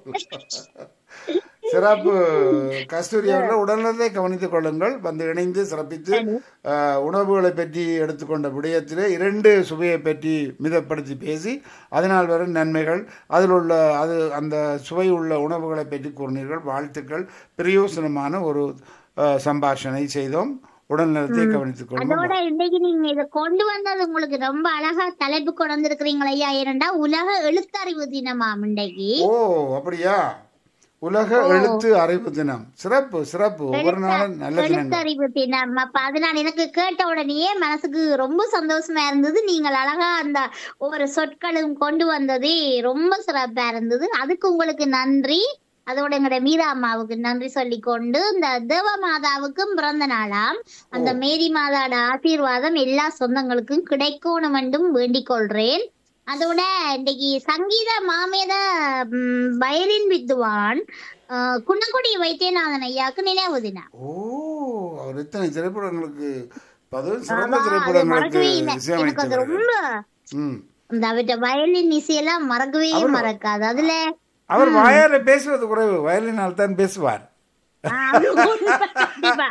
சிறப்பு கஸ்தூரி அவர்கள் உடல்நலத்தை கவனித்துக் கொள்ளுங்கள் வந்து இணைந்து சிறப்பித்து அஹ், உணவுகளை பற்றி எடுத்துக்கொண்ட விடயத்திலே இரண்டு சுவையை பற்றி மிதப்படுத்தி பேசி அதனால் வரும் நன்மைகள் அதில் உள்ள அது அந்த சுவை உள்ள உணவுகளை பற்றி கூறினீர்கள் வாழ்த்துக்கள் பிரயோசனமான ஒரு அஹ், சம்பாஷணை செய்தோம் உடல்நலத்தை கவனித்துக் கொள்ளுங்கள் அதோட இன்னைக்கு நீங்க இத கொண்டு வந்தது உங்களுக்கு ரொம்ப அழகா தலைப்பு கொண்டு வந்திருக்கிறீங்களா ஐயா ஏனண்டா உலக எழுத்தறிவு தினமாம் இன்னைக்கு ஓ அப்படியா உலக எழுத்து அறிவு தினம் சிறப்பு சிறப்பு ஒவ்வொரு நாளும் நல்ல தினங்கள் எழுத்தறிவு தினம் அப்ப அதனால எனக்கு கேட்ட உடனேயே மனசுக்கு ரொம்ப சந்தோஷமா இருந்தது நீங்கள் அழகா அந்த ஒவ்வொரு சொற்களும் கொண்டு வந்ததே ரொம்ப சிறப்பா இருந்தது அதுக்கு உங்களுக்கு நன்றி அதோட எங்களுடைய மீரா அம்மாவுக்கு நன்றி சொல்லிக் கொண்டு இந்த தேவ மாதாவுக்கும் பிறந்த நாளாம் அந்த மேரி மாதாட ஆசீர்வாதம் எல்லா சொந்தங்களுக்கும் கிடைக்கணும் என்றும் வேண்டிக் கொள்றேன் அதோட இன்னைக்கு சங்கீத மாமேத ம், வயலின் வித்துவான் அஹ், குன்னக்குடி வைத்தியநாதன் ஐயாக்கு நினைவு தினம் ஓ அவர் இத்தனை திரைப்படங்களுக்கு பதில் சிறந்த ஆமா, அது திரைப்படங்களுக்கு மறக்கவே இல்லை எனக்கு அது இசையமைத்தவர்கள் ரொம்ப ம். இந்த அவர்கிட்ட வயலின் இசையெல்லாம் மறக்கவே மறக்காது அதுல அவர் வாயால பேசுவது குறைவு வயலினால் தான் பேசுவார் ஆ, அது உண்மை. கண்டிப்பா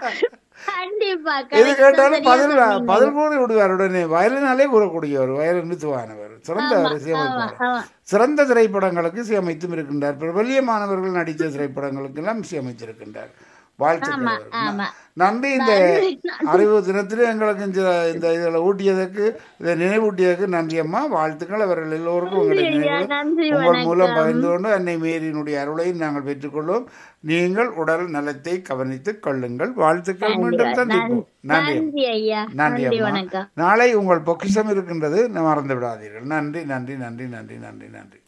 கண்டிப்பா எது correct ஆ கேட்டாலும் சரியா பதில் சொன்னீங்க. பதில் கூறி விடுவார் உடனே வயலினாலே கூறக்கூடியவர் வயலின் வித்துவானவர் சிறந்த ஆமா, ஒரு இசையமைப்பாளர் ஆமா. சிறந்த திரைப்படங்களுக்கு இசையமைத்தும் இருக்கின்றார் பிரபல்யமானவர்கள் நடித்த திரைப்படங்களுக்கு எல்லாம் இசையமைத்திருக்கின்றார் வாழ்த்துக்கள் ஆமா, அவருக்கு. ஆமா. நன்றி இந்த நன்றி, அறிவு தினத்திலே எங்களுக்கு இந்த இந்த இதில் ஊட்டியதற்கு இதை நினைவூட்டியதற்கு நன்றி அம்மா வாழ்த்துக்கள் அவர்கள் எல்லோருக்கும் உங்களுடைய நன்றி ஐயா, நினைவுகள் நன்றி, உங்கள் மூலம் வணக்கம். பகிர்ந்து கொண்டு அன்னை மேரியினுடைய அருளையும் நாங்கள் பெற்றுக்கொள்வோம் நீங்கள் உடல் நலத்தை கவனித்துக் கொள்ளுங்கள் வாழ்த்துக்கள் மீண்டும் சந்திப்போம் நன்றி அம்மா. நன்றி ஐயா நன்றி நன்றி அம்மா வணக்கம் நாளை உங்கள் பொக்கிஷம் இருக்கின்றது மறந்து விடாதீர்கள் நன்றி நன்றி நன்றி நன்றி நன்றி நன்றி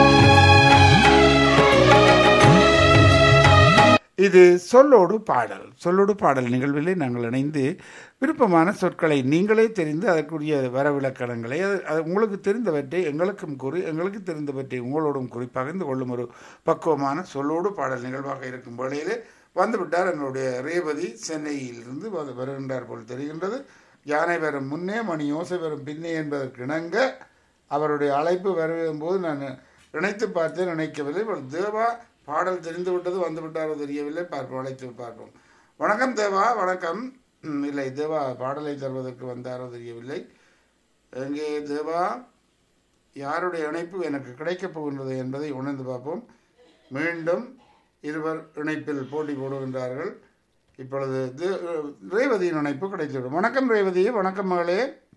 இது சொல்லோடு பாடல் சொல்லோடு பாடல் நிகழ்விலே நாங்கள் இணைந்து விருப்பமான சொற்களை நீங்களே தெரிந்து அதற்குரிய வரவிலக்கணங்களை அது அது உங்களுக்கு தெரிந்தவற்றை எங்களுக்கும் கூறி எங்களுக்கு தெரிந்தவற்றை உங்களோடும் கூறி பகிர்ந்து கொள்ளும் ஒரு பக்குவமான சொல்லோடு பாடல் நிகழ்வாக இருக்கும் வேளையிலே வந்துவிட்டார் எங்களுடைய ரேவதி சென்னையிலிருந்து வந்து வருகின்றார் போல் தெரிகின்றது யானை வரும் முன்னே மணி யோசை வரும் பின்னே என்பதற்கு இணங்க அவருடைய அழைப்பு வரும்போது நான் நினைத்து பார்த்தேன் நினைக்கவில்லை இவர் தேவா பாடல் தெரிந்து விட்டது வந்து விட்டாரோ தெரியவில்லை பார்ப்போம் அழைத்து பார்ப்போம் வணக்கம் தேவா வணக்கம் ம், இல்லை தேவா பாடலை தருவதற்கு வந்தாரோ தெரியவில்லை எங்கே தேவா யாருடைய இணைப்பு எனக்கு கிடைக்கப் போகின்றது என்பதை உணர்ந்து பார்ப்போம் மீண்டும் இருவர் இணைப்பில் போட்டி போடுகின்றார்கள் இப்பொழுது தே- ரேவதியின் இணைப்பு கிடைத்துவிடும் வணக்கம் ரேவதி வணக்கம் மகளே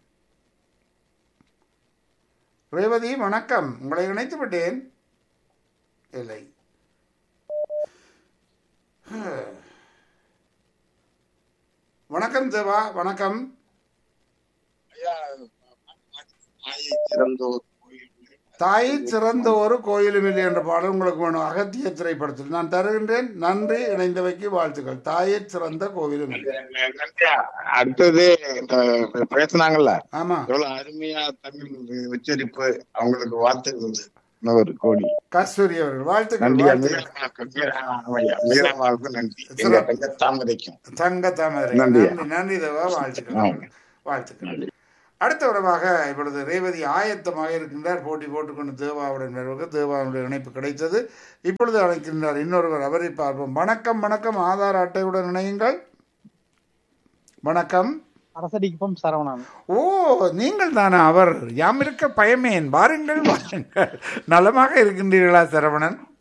ரேவதி வணக்கம் உங்களை இணைத்து விட்டேன் இல்லை வணக்கம் தேவா வணக்கம் தாய் சிறந்த ஒரு கோயிலும் இல்லை என்ற பாடல் உங்களுக்கு வேணும் அகத்திய திரைப்படத்தில் நான் தருகின்றேன் நன்றி இணைந்தவைக்கு வாழ்த்துக்கள் தாயை சிறந்த கோவிலும் இல்லை அடுத்தது இந்த பேசுனாங்கல்ல ஆமா எவ்வளவு அருமையா தமிழ் உச்சரிப்பு அவங்களுக்கு வாழ்த்துக்கள் இன்னொரு கோடி கஸ்தூரி அவர்கள் வாழ்த்துக்கள் நன்றி வாழ்த்துக்கள் மீராமாவுக்கும் நன்றி எங்க தங்க தாமரைக்கும் தங்க தாமரை நன்றி. நன்றி நன்றி தேவா வாழ்த்துக்கள் ஆமா. வாழ்த்துக்கள் அடுத்த உறவாக இப்பொழுது ரேவதி ஆயத்தமாக இருக்கின்றார் போட்டி போட்டுக்கொண்டு தேவாவுடன் வருவது தேவாவுடைய இணைப்பு கிடைத்தது இப்பொழுது அழைக்கின்றார் இன்னொருவர் அவரை பார்ப்போம் வணக்கம் வணக்கம் ஆதார் அட்டையுடன் இணையுங்கள் வணக்கம் அரசடிக்குப்பம் சரவணன் ஓ நீங்கள் தானா அவர் யாம் இருக்க பயமேன் வாருங்கள் வாருங்கள் நலமாக இருக்கின்றீர்களா சரவணன்